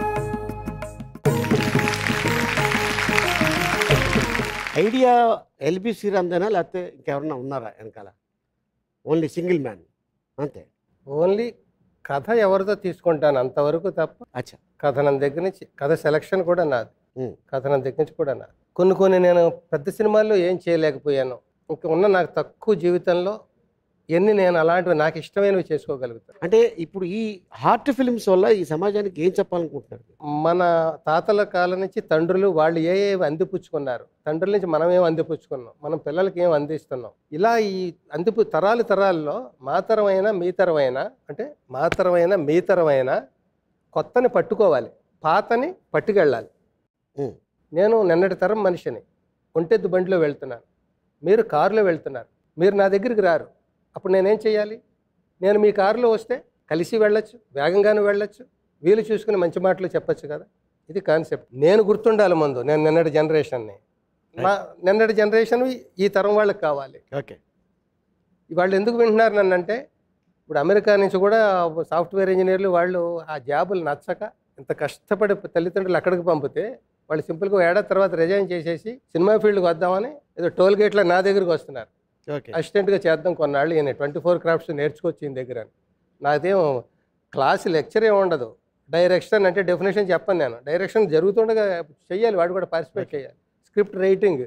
ఐడియా ఎల్బి శ్రీరామ్దేనా లేకపోతే ఇంకెవరన్నా ఉన్నారా వెనకాల ఓన్లీ సింగిల్ మ్యాన్ అంతే ఓన్లీ కథ ఎవరితో తీసుకుంటాను అంతవరకు తప్ప అచ్చా కథనం దగ్గర నుంచి కథ సెలక్షన్ కూడా నాది ఉమ్, కథనం దగ్గర నుంచి కూడా నాది కొన్ని కొన్ని నేను పెద్ద సినిమాల్లో ఏం చేయలేకపోయాను ఇంకా ఉన్న నాకు తక్కువ జీవితంలో ఎన్ని నేను అలాంటివి నాకు ఇష్టమైనవి చేసుకోగలుగుతాను అంటే ఇప్పుడు ఈ హార్ట్ ఫిల్మ్స్ వల్ల ఈ సమాజానికి ఏం చెప్పాలనుకుంటున్నారు మన తాతల కాలం నుంచి తండ్రులు వాళ్ళు ఏ ఏ అందిపుచ్చుకున్నారు తండ్రుల నుంచి మనం ఏం అందిపుచ్చుకున్నాం మనం పిల్లలకి ఏం అందిస్తున్నాం ఇలా ఈ అందిపు తరాలు తరాల్లో మా తరమైన మీ తరమైన అంటే మా తరమైన మీ తరమైన కొత్తని పట్టుకోవాలి పాతని పట్టుకెళ్ళాలి ఉమ్, నేను నిన్నటి తరం మనిషిని ఒంటెద్దు బండిలో వెళ్తున్నాను మీరు కారులో వెళ్తున్నారు మీరు నా దగ్గరికి రారు అప్పుడు నేనేం చేయాలి నేను మీ కారులో వస్తే కలిసి వెళ్ళొచ్చు వేగంగానే వెళ్ళొచ్చు వీలు చూసుకుని మంచి మాటలు చెప్పొచ్చు కదా ఇది కాన్సెప్ట్ నేను గుర్తుండాలి ముందు నేను నిన్నటి జనరేషన్ని మా నిన్నటి జనరేషన్ ఈ తరం వాళ్ళకి కావాలి ఓకే వాళ్ళు ఎందుకు వింటున్నారు నన్ను అంటే ఇప్పుడు అమెరికా నుంచి కూడా సాఫ్ట్వేర్ ఇంజనీర్లు వాళ్ళు ఆ జాబులు నచ్చక ఇంత కష్టపడి తల్లిదండ్రులు అక్కడికి పంపితే వాళ్ళు సింపుల్గా ఏడాది తర్వాత రిజైన్ చేసేసి సినిమా ఫీల్డ్కి వద్దామని ఏదో టోల్ గేట్లో నా దగ్గరికి వస్తున్నారు ఓకే అసిస్టెంట్గా చేద్దాం కొన్నాళ్ళు ఈయన ట్వంటీ ఫోర్ క్రాఫ్ట్స్ నేర్చుకోవచ్చు ఈయన దగ్గర అని. నాదేం క్లాస్ లెక్చర్ ఏమి ఉండదు డైరెక్షన్ అంటే డెఫినేషన్ చెప్పను నేను డైరెక్షన్ జరుగుతుండగా చెయ్యాలి వాడు కూడా పార్టిసిపేట్ చేయాలి స్క్రిప్ట్ రైటింగ్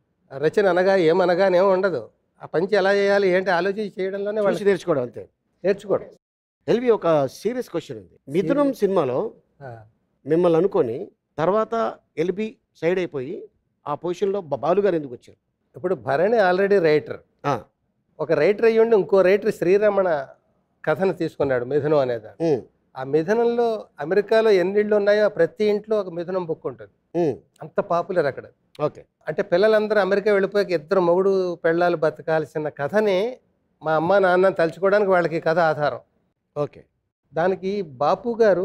రచన అనగా ఏమనగా ఏమి ఉండదు ఆ పంచి ఎలా చేయాలి ఏంటి ఆలోచించి చేయడంలోనే చూసి వాళ్ళు నేర్చుకోవడం అంతే నేర్చుకోవడం ఎల్వి ఒక సీరియస్ క్వశ్చన్ ఉంది మిథునం సినిమాలో ఆ. మిమ్మల్ని అనుకొని తర్వాత ఎల్బి సైడ్ అయిపోయి ఆ పొజిషన్లో బ- బాలు గారు ఎందుకు వచ్చారు ఇప్పుడు భరణి ఆల్రెడీ రైటర్ ఆ. ఒక రైటర్ అయ్యుండి ఇంకో రైటర్ శ్రీరమణ కథను తీసుకున్నాడు మిథునం అనేది ఉమ్, ఆ మిథునంలో అమెరికాలో ఎన్ని ఇళ్ళు ఉన్నాయో ప్రతి ఇంట్లో ఒక మిథునం బుక్ ఉంటుంది ఉమ్, అంత పాపులర్ అక్కడ ఓకే అంటే పిల్లలందరూ అమెరికా వెళ్ళిపోయాక ఇద్దరు మొగుడు పెళ్ళాలు బతకాల్సిన కథని మా అమ్మ నాన్న తలుచుకోవడానికి వాళ్ళకి ఈ కథ ఆధారం ఓకే దానికి బాపు గారు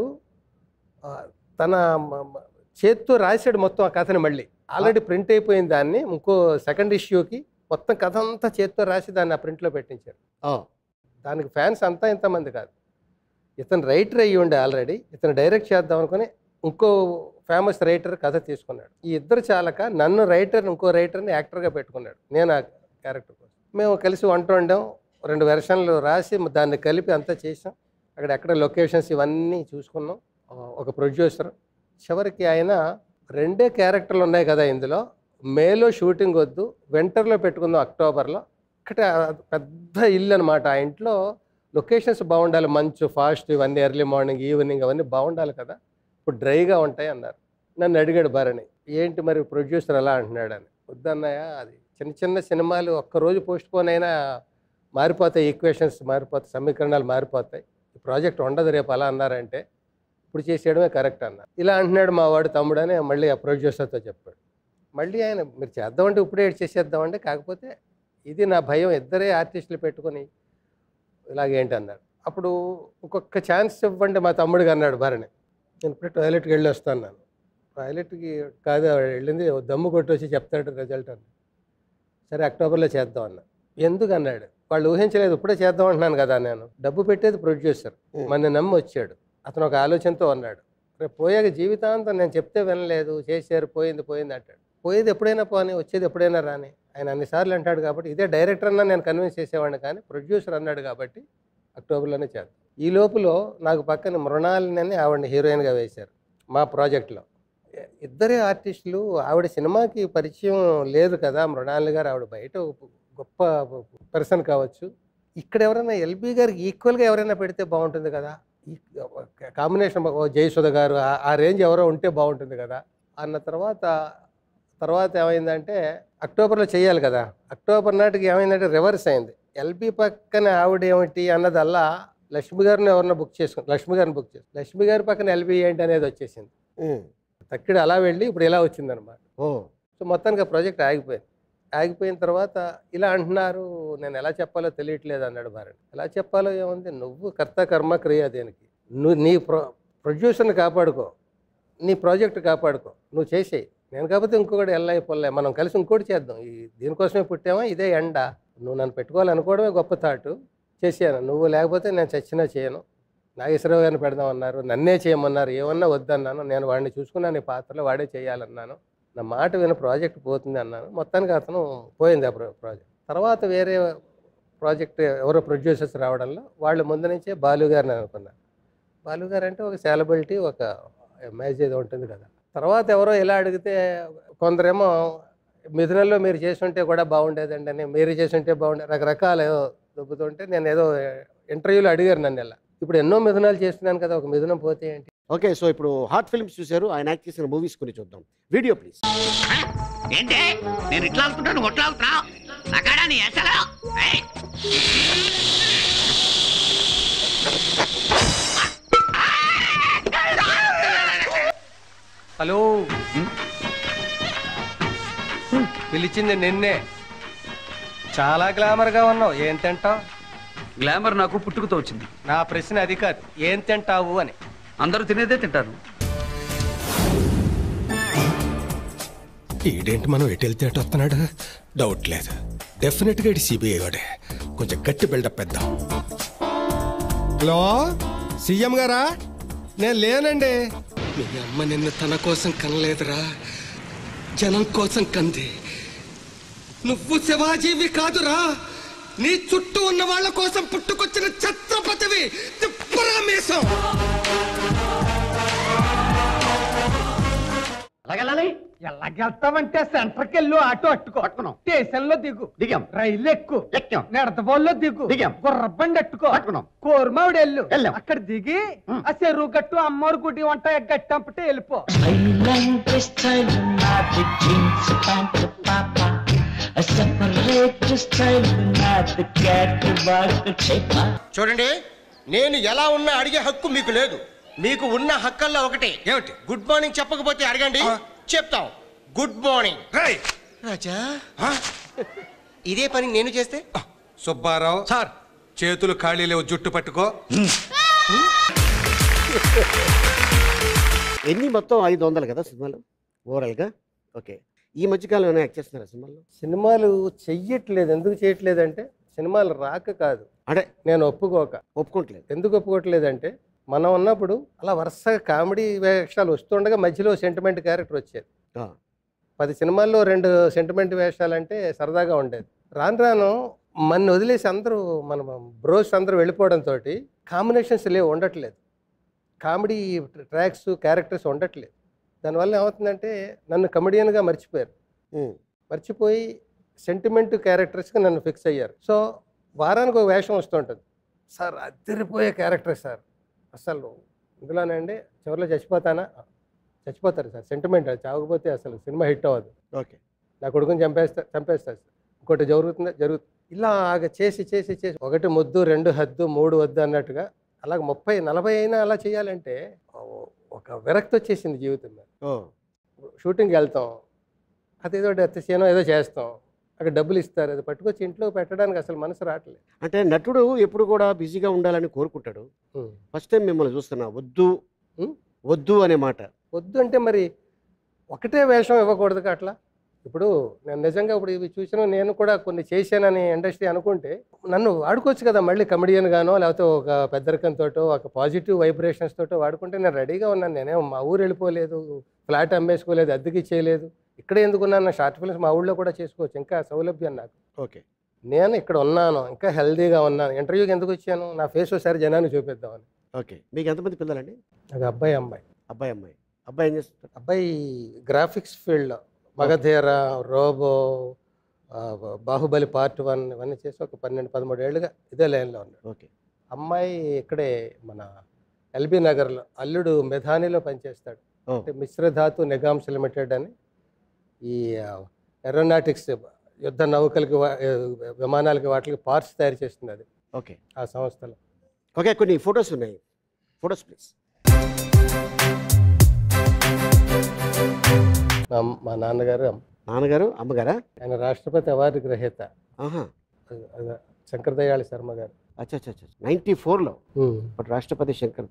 ఆ, తన మ- మ- చేత్తో రాశాడు మొత్తం ఆ కథని మళ్ళీ ఆల్రెడీ ప్రింట్ అయిపోయిన దాన్ని ఇంకో సెకండ్ ఇష్యూకి మొత్తం కథ అంతా చేత్తో రాసి దాన్ని ఆ ప్రింట్లో పెట్టించారు ఆ, దానికి ఫ్యాన్స్ అంతా ఇంతమంది కాదు ఇతను రైటర్ అయ్యి ఉండే ఆల్రెడీ ఇతను డైరెక్ట్ చేద్దాం అనుకుని ఇంకో ఫేమస్ రైటర్ కథ తీసుకున్నాడు ఈ ఇద్దరు చాలక నన్ను రైటర్ ఇంకో రైటర్ని యాక్టర్గా పెట్టుకున్నాడు నేను ఆ క్యారెక్టర్ కోసం మేము కలిసి వంట వండాం రెండు వెర్షన్లు రాసి దాన్ని కలిపి అంతా చేసాం అక్కడ ఎక్కడ లొకేషన్స్ ఇవన్నీ చూసుకున్నాం ఆ, ఒక ప్రొడ్యూసర్ చివరికి ఆయన రెండే క్యారెక్టర్లు ఉన్నాయి కదా ఇందులో మేలో షూటింగ్ వద్దు వింటర్లో పెట్టుకుందాం అక్టోబర్లో ఇక్కడ పెద్ద ఇల్లు అనమాట ఆ ఇంట్లో లొకేషన్స్ బాగుండాలి మంచు ఫాస్ట్ ఇవన్నీ ఎర్లీ మార్నింగ్ ఈవినింగ్ అవన్నీ బాగుండాలి కదా ఇప్పుడు డ్రైగా ఉంటాయి అన్నారు నన్ను అడిగాడు భరణి ఏంటి మరి ప్రొడ్యూసర్ ఎలా అంటున్నాడు అని వద్దన్నయ్య అది చిన్న చిన్న సినిమాలు ఒక్కరోజు పోస్ట్ పోన్ అయినా మారిపోతాయి ఈక్వేషన్స్ మారిపోతాయి సమీకరణాలు మారిపోతాయి ఈ ప్రాజెక్ట్ ఉండదు రేపు అలా అన్నారంటే ఇప్పుడు చేసేయడమే కరెక్ట్ అన్నారు ఇలా అంటున్నాడు మా వాడు తమ్ముడు అని మళ్ళీ ఆ ప్రొడ్యూసర్తో చెప్పాడు మళ్ళీ ఆయన మీరు చేద్దామంటే ఇప్పుడే ఏడ్ చేసేద్దామంటే కాకపోతే ఇది నా భయం ఇద్దరే ఆర్టిస్టులు పెట్టుకొని ఇలాగేంటి అన్నాడు అప్పుడు ఇంకొక ఛాన్స్ ఇవ్వండి మా తమ్ముడికి అన్నాడు భరణి నేను ఇప్పుడు టాయిలెట్కి వెళ్ళి వస్తాను నేను టాయిలెట్కి కాదు ఆవిడ వెళ్ళింది ఓ దమ్ము కొట్టి వచ్చి చెప్తాడు రిజల్ట్ అని సరే అక్టోబర్లో చేద్దాం అన్న ఎందుకు అన్నాడు వాళ్ళు ఊహించలేదు ఇప్పుడే చేద్దాం అంటున్నాను కదా నేను డబ్బు పెట్టేది ప్రొడ్యూసర్ మన నమ్మి వచ్చాడు అతను ఒక ఆలోచనతో అన్నాడు రేపు పోయాక జీవితాంతం నేను చెప్తే వినలేదు చేశారు పోయింది పోయింది అంటాడు పోయేది ఎప్పుడైనా పోని వచ్చేది ఎప్పుడైనా రాని ఆయన అన్నిసార్లు అంటాడు కాబట్టి ఇదే డైరెక్టర్ అన్నా నేను కన్విన్స్ చేసేవాడిని కానీ ప్రొడ్యూసర్ అన్నాడు కాబట్టి అక్టోబర్లోనే చేద్దాం ఈ లోపులో నాకు పక్కన మృణాలిని ఆవిడని హీరోయిన్గా వేశారు మా ప్రాజెక్ట్లో ఇద్దరే ఆర్టిస్టులు ఆవిడ సినిమాకి పరిచయం లేదు కదా మృణాలిని గారు ఆవిడ బయట ఒక గొప్ప పర్సన్ కావచ్చు ఇక్కడ ఎవరైనా ఎల్బీ గారికి ఈక్వల్గా ఎవరైనా పెడితే బాగుంటుంది కదా ఈ కాంబినేషన్ జయసుధ గారు ఆ- ఆ రేంజ్ ఎవరో ఉంటే బాగుంటుంది కదా అన్న తర్వాత తర్వాత ఏమైందంటే అక్టోబర్లో చేయాలి కదా అక్టోబర్ నాటికి ఏమైందంటే రివర్స్ అయింది ఎల్బీ పక్కన ఆవిడ ఏమిటి అన్నదల్లా లక్ష్మి గారిని ఎవరినో బుక్ చేసుకుని లక్ష్మి గారిని బుక్ చేసి లక్ష్మి గారి పక్కన ఎల్బీ ఏంటి అనేది వచ్చేసింది ఉమ్, తక్కిడి అలా వెళ్ళి ఇప్పుడు ఇలా వచ్చిందనమాట ఓ సో మొత్తానికి ఆ ప్రాజెక్ట్ ఆగిపోయింది ఆగిపోయిన తర్వాత ఇలా అంటున్నారు నేను ఎలా చెప్పాలో తెలియట్లేదు అన్నాడు భారత్ ఎలా చెప్పాలో ఏముంది నువ్వు కర్త కర్మ క్రియ దేనికి నువ్వు నీ ప్రొ ప్రొడ్యూసర్ని కాపాడుకో నీ ప్రాజెక్ట్ కాపాడుకో నువ్వు చేసేయి నేను కాకపోతే ఇంకొకటి ఎల్లై పొల్లే మనం కలిసి ఇంకోటి చేద్దాం ఈ దీనికోసమే పుట్టామా ఇదే ఎండ నువ్వు నన్ను పెట్టుకోవాలనుకోవడమే గొప్ప థాటు చేశాను నువ్వు లేకపోతే నేను చచ్చినా చేయను నాగేశ్వరరావు గారిని పెడదామన్నారు నన్నే చేయమన్నారు ఏమన్నా వద్దన్నాను నేను వాడిని చూసుకున్నాను ఈ పాత్రలో వాడే చేయాలన్నాను నా మాట విన ప్రాజెక్ట్ పోతుంది అన్నాను మొత్తానికి అతను పోయింది ఆ ప్రా- ప్రాజెక్ట్ తర్వాత వేరే ప్రాజెక్ట్ ఎవరో ప్రొడ్యూసర్స్ రావడంలో వాళ్ళు ముందు నుంచే బాలు గారిని అనుకున్నారు బాలు గారు అంటే ఒక సెలబిలిటీ ఒక ఇమేజ్ ఏదో ఉంటుంది కదా తర్వాత ఎవరో ఇలా అడిగితే కొందరేమో మిథునంలో మీరు చేస్తుంటే కూడా బాగుండేదండి అని మీరు చేస్తుంటే బాగుండే రకరకాల ఏదో దొబ్బుతుంటే నేను ఏదో ఇంటర్వ్యూలో అడిగారు నన్ను ఇలా ఇప్పుడు ఎన్నో మిథునాలు చేస్తున్నాను కదా ఒక మిథునం పోతే ఏంటి ఓకే సో ఇప్పుడు హాట్ ఫిల్మ్స్ చూశారు ఆయన యాక్ట్ చేసిన మూవీస్ కొన్ని చూద్దాం వీడియో ప్లీజ్ ఏంటి నేను ఇట్లా అనుకుంటాను ఒట్లా అవుతున్నావు నాకాడా నీ అసలు ఏయ్! హలో పిలిచింది నిన్నే చాలా గ్లామర్గా ఉన్నావు ఏం తింటావు గ్లామర్ నాకు పుట్టుకతో వచ్చింది నా ప్రశ్న అది కాదు ఏం తింటావు అని అందరూ తినేదే తింటారు ఈడేంటి మనం ఎటు వెళ్తే అటు వస్తున్నాడు డౌట్ లేదు డెఫినెట్గా ఇటు సిబిఐ వాడే కొంచెం గట్టి బిల్డప్ పెద్దాం హలో సీఎం గారా నేను లేనండి మీ అమ్మ నిన్ను తన కోసం కనలేదురా జనం కోసం కంది నువ్వు శివాజీవి కాదురా నీ చుట్టూ ఉన్న వాళ్ళ కోసం పుట్టుకొచ్చిన ఛత్రపతివి తిప్పరా మీసం ఎలాగెళ్ళాలి ఎలాగెళ్తామంటే సెంటర్కి వెళ్ళు ఆటో అట్టుకో పట్టుకున్నాం స్టేషన్ లో దిగు దిగాం రైలు ఎక్కు ఎక్కాం నెడతబోల్లో దిగు దిగాం గుర్రబండి అట్టుకో పట్టుకున్నాం కోరమావిడి వెళ్ళు అక్కడ దిగి ఆ చెరువు గట్టు అమ్మోరు గుడి వంట గట్టంపటే వెళ్ళిపో చూడండి నేను ఎలా ఉన్నా అడిగే హక్కు మీకు లేదు మీకు ఉన్న హక్కల్లో ఒకటి ఏమిటి గుడ్ మార్నింగ్ చెప్పకపోతే అడగండి చెప్తాం గుడ్ మార్నింగ్ రాజా ఇదే పని నేను చేస్తే సుబ్బారావు సార్ చేతులు ఖాళీ లేవు జుట్టు పట్టుకో ఎన్ని మొత్తం ఐదు వందలు కదా సినిమాలు ఓవరాల్గా ఓకే ఈ మధ్యకాలం ఏమైనా యాక్ట్ చేస్తున్నారా సినిమాలో సినిమాలు చెయ్యట్లేదు ఎందుకు చేయట్లేదు అంటే సినిమాలు రాక కాదు అంటే నేను ఒప్పుకోక ఒప్పుకోవట్లేదు ఎందుకు ఒప్పుకోవట్లేదంటే మనం ఉన్నప్పుడు అలా వరుసగా కామెడీ వేషాలు వస్తుండగా మధ్యలో సెంటిమెంట్ క్యారెక్టర్ వచ్చేది ఆ. పది సినిమాల్లో రెండు సెంటిమెంట్ వేషాలంటే సరదాగా ఉండేది రాను రాను మన వదిలేసి అందరూ మన బ్రోస్ అందరూ వెళ్ళిపోవడంతో కాంబినేషన్స్ లేవు ఉండట్లేదు కామెడీ ట్రాక్స్ క్యారెక్టర్స్ ఉండట్లేదు దానివల్ల ఏమవుతుందంటే నన్ను కమెడియన్గా మర్చిపోయారు మర్చిపోయి సెంటిమెంట్ క్యారెక్టర్స్కి నన్ను ఫిక్స్ అయ్యారు సో వారానికి ఒక వేషం వస్తుంటుంది సార్ అదిరిపోయే క్యారెక్టర్ సార్ అసలు ఇందులోనండి చివరిలో చచ్చిపోతానా చచ్చిపోతారు సార్ సెంటిమెంట్ అది చావకపోతే అసలు సినిమా హిట్ అవ్వదు ఓకే నా కొడుకుని చంపేస్తా చంపేస్తారు సార్ ఇంకోటి జరుగుతుందా జరుగుతుంది ఇలాగ చేసి చేసి చేసి ఒకటి ముద్దు రెండు హద్దు మూడు వద్దు అన్నట్టుగా అలాగ ముప్పై నలభై అయినా అలా చేయాలంటే ఓ- ఒక విరక్తి వచ్చేసింది జీవితం మీద ఓ షూటింగ్కి వెళ్తాం అదేదో డెత్ సీనో ఏదో చేస్తాం అక్కడ డబ్బులు ఇస్తారు అది పట్టుకొచ్చి ఇంట్లో పెట్టడానికి అసలు మనసు రావట్లేదు అంటే నటుడు ఎప్పుడు కూడా బిజీగా ఉండాలని కోరుకుంటాడు ఉం. ఫస్ట్ టైం మిమ్మల్ని చూస్తున్నా వద్దు వద్దు అనే మాట వద్దు అంటే మరి ఒకటే వేషం ఇవ్వకూడదు కదా అట్లా ఇప్పుడు నేను నిజంగా ఇప్పుడు ఇవి చూసిన నేను కూడా కొన్ని చేశానని ఇండస్ట్రీ అనుకుంటే నన్ను వాడుకోవచ్చు కదా మళ్ళీ కమెడియన్ గానో లేకపోతే ఒక పెద్దరికంతో ఒక పాజిటివ్ వైబ్రేషన్స్ తోటో వాడుకుంటే నేను రెడీగా ఉన్నాను నేనేం మా ఊరు వెళ్ళిపోలేదు ఫ్లాట్ అమ్మేసుకోలేదు అద్దెకి ఇచ్చేయలేదు ఇక్కడే ఎందుకున్నాను నా షార్ట్ ఫిల్మ్స్ మా ఊళ్ళో కూడా చేసుకోవచ్చు ఇంకా సౌలభ్యం నాకు ఓకే నేను ఇక్కడ ఉన్నాను ఇంకా హెల్దీగా ఉన్నాను ఇంటర్వ్యూకి ఎందుకు వచ్చాను నా ఫేస్ ఒకసారి జనాన్ని చూపిద్దామని ఓకే మీకు ఎంతమంది పిల్లలండి నాకు అబ్బాయి అమ్మాయి అబ్బాయి అమ్మాయి అబ్బాయి ఏం చేస్తారు అబ్బాయి గ్రాఫిక్స్ ఫీల్డ్లో మగధీర రోబో ఆ, బాహుబలి పార్ట్ వన్ ఇవన్నీ చేసి ఒక పన్నెండు పదమూడు ఏళ్ళుగా ఇదే లైన్లో ఉన్నాడు ఓకే అమ్మాయి ఇక్కడే మన ఎల్బీ నగర్లో అల్లుడు మెధానిలో పనిచేస్తాడు ఓ. అంటే మిశ్రధాతు నిగామ్స్ లిమిటెడ్ అని ఈ ఏరోనాటిక్స్ యుద్ధ నౌకలకి వా- విమానాలకి వాటికి పార్ట్స్ తయారు చేస్తుంది అది ఓకే ఆ సంస్థలో ఓకే కొన్ని ఫొటోస్ ఉన్నాయి ఫొటోస్ ప్లీజ్ మా మా నాన్నగారు నాన్నగారు అమ్మగారా ఆయన రాష్ట్రపతి అవార్డు గ్రహీత ఆహా అద- అద- శంకర్ దయాళి శర్మ గారు అచ్చా అచ్చా అచ్చా నైంటీ ఫోర్లో ఉమ్. బట్ రాష్ట్రపతి శంకర్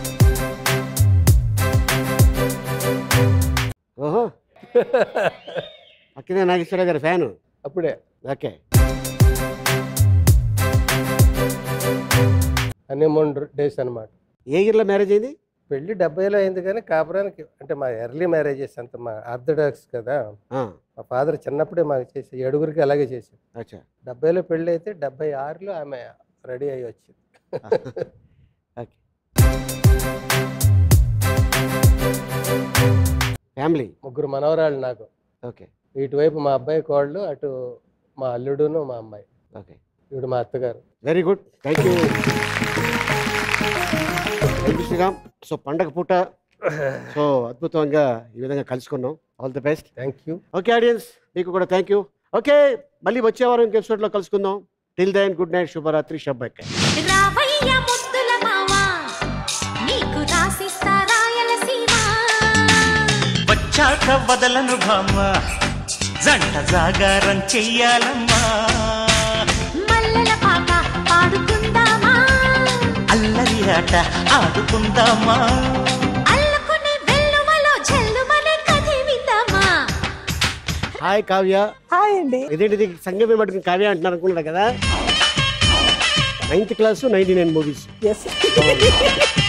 ఓహో అక్కినే నాగేశ్వర గారి ఫ్యాను అప్పుడే ఓకే హనీమూన్ డేస్ అన్నమాట ఏ ఇయర్లో మ్యారేజ్ అయింది పెళ్లి డెబ్బైలో అయింది కానీ కాపురానికి అంటే మా ఎర్లీ మ్యారేజెస్ అంత మా ఆర్థడాక్స్ కదా ఆ, మా ఫాదర్ చిన్నప్పుడే మాకు చేసి ఏడుగురికి అలాగే చేసి అచ్చా డెబ్బైలో పెళ్ళి అయితే డెబ్బై ఆరులో ఆమె రెడీ అయ్యి వచ్చింది ఓకే ఫ్యామిలీ ముగ్గురు మనవరాళ్ళు నాకు ఓకే ఇటువైపు మా అబ్బాయి కోళ్ళు అటు మా అల్లుడును మా అమ్మాయి ఓకే ఇవిడు మా అత్తగారు very good thank you thank you Sriram so పండగ పూట సో అద్భుతంగా ఈ విధంగా కలుసుకున్నాం all the best thank you okay audience మీకు కూడా థ్యాంక్ యూ ఓకే మళ్ళీ వచ్చే వారం ఇంక ఎపిసోడ్లో కలుసుకుందాం టిల్ దెన్ గుడ్ నైట్ శుభరాత్రి షబ్బాక్ రావయ్య ముద్దుల మావా నీకు రాసిస్తా రాయలసీమ వచ్చాక వదలను భామ జంట జాగారం చెయ్యాలమ్మా మల్లెల పాట పాడుకుందామా అల్లరి ఆట ఆడుకుందామా అల్లుకుని వెల్లువలో జల్లుమనే కథ విందామా హాయ్ కావ్య హాయ్ అండి ఇదేంటిది సంగమే మటుకు కావ్య అంటున్నారు అనుకున్నారు కదా ninth class ninety nine movies yes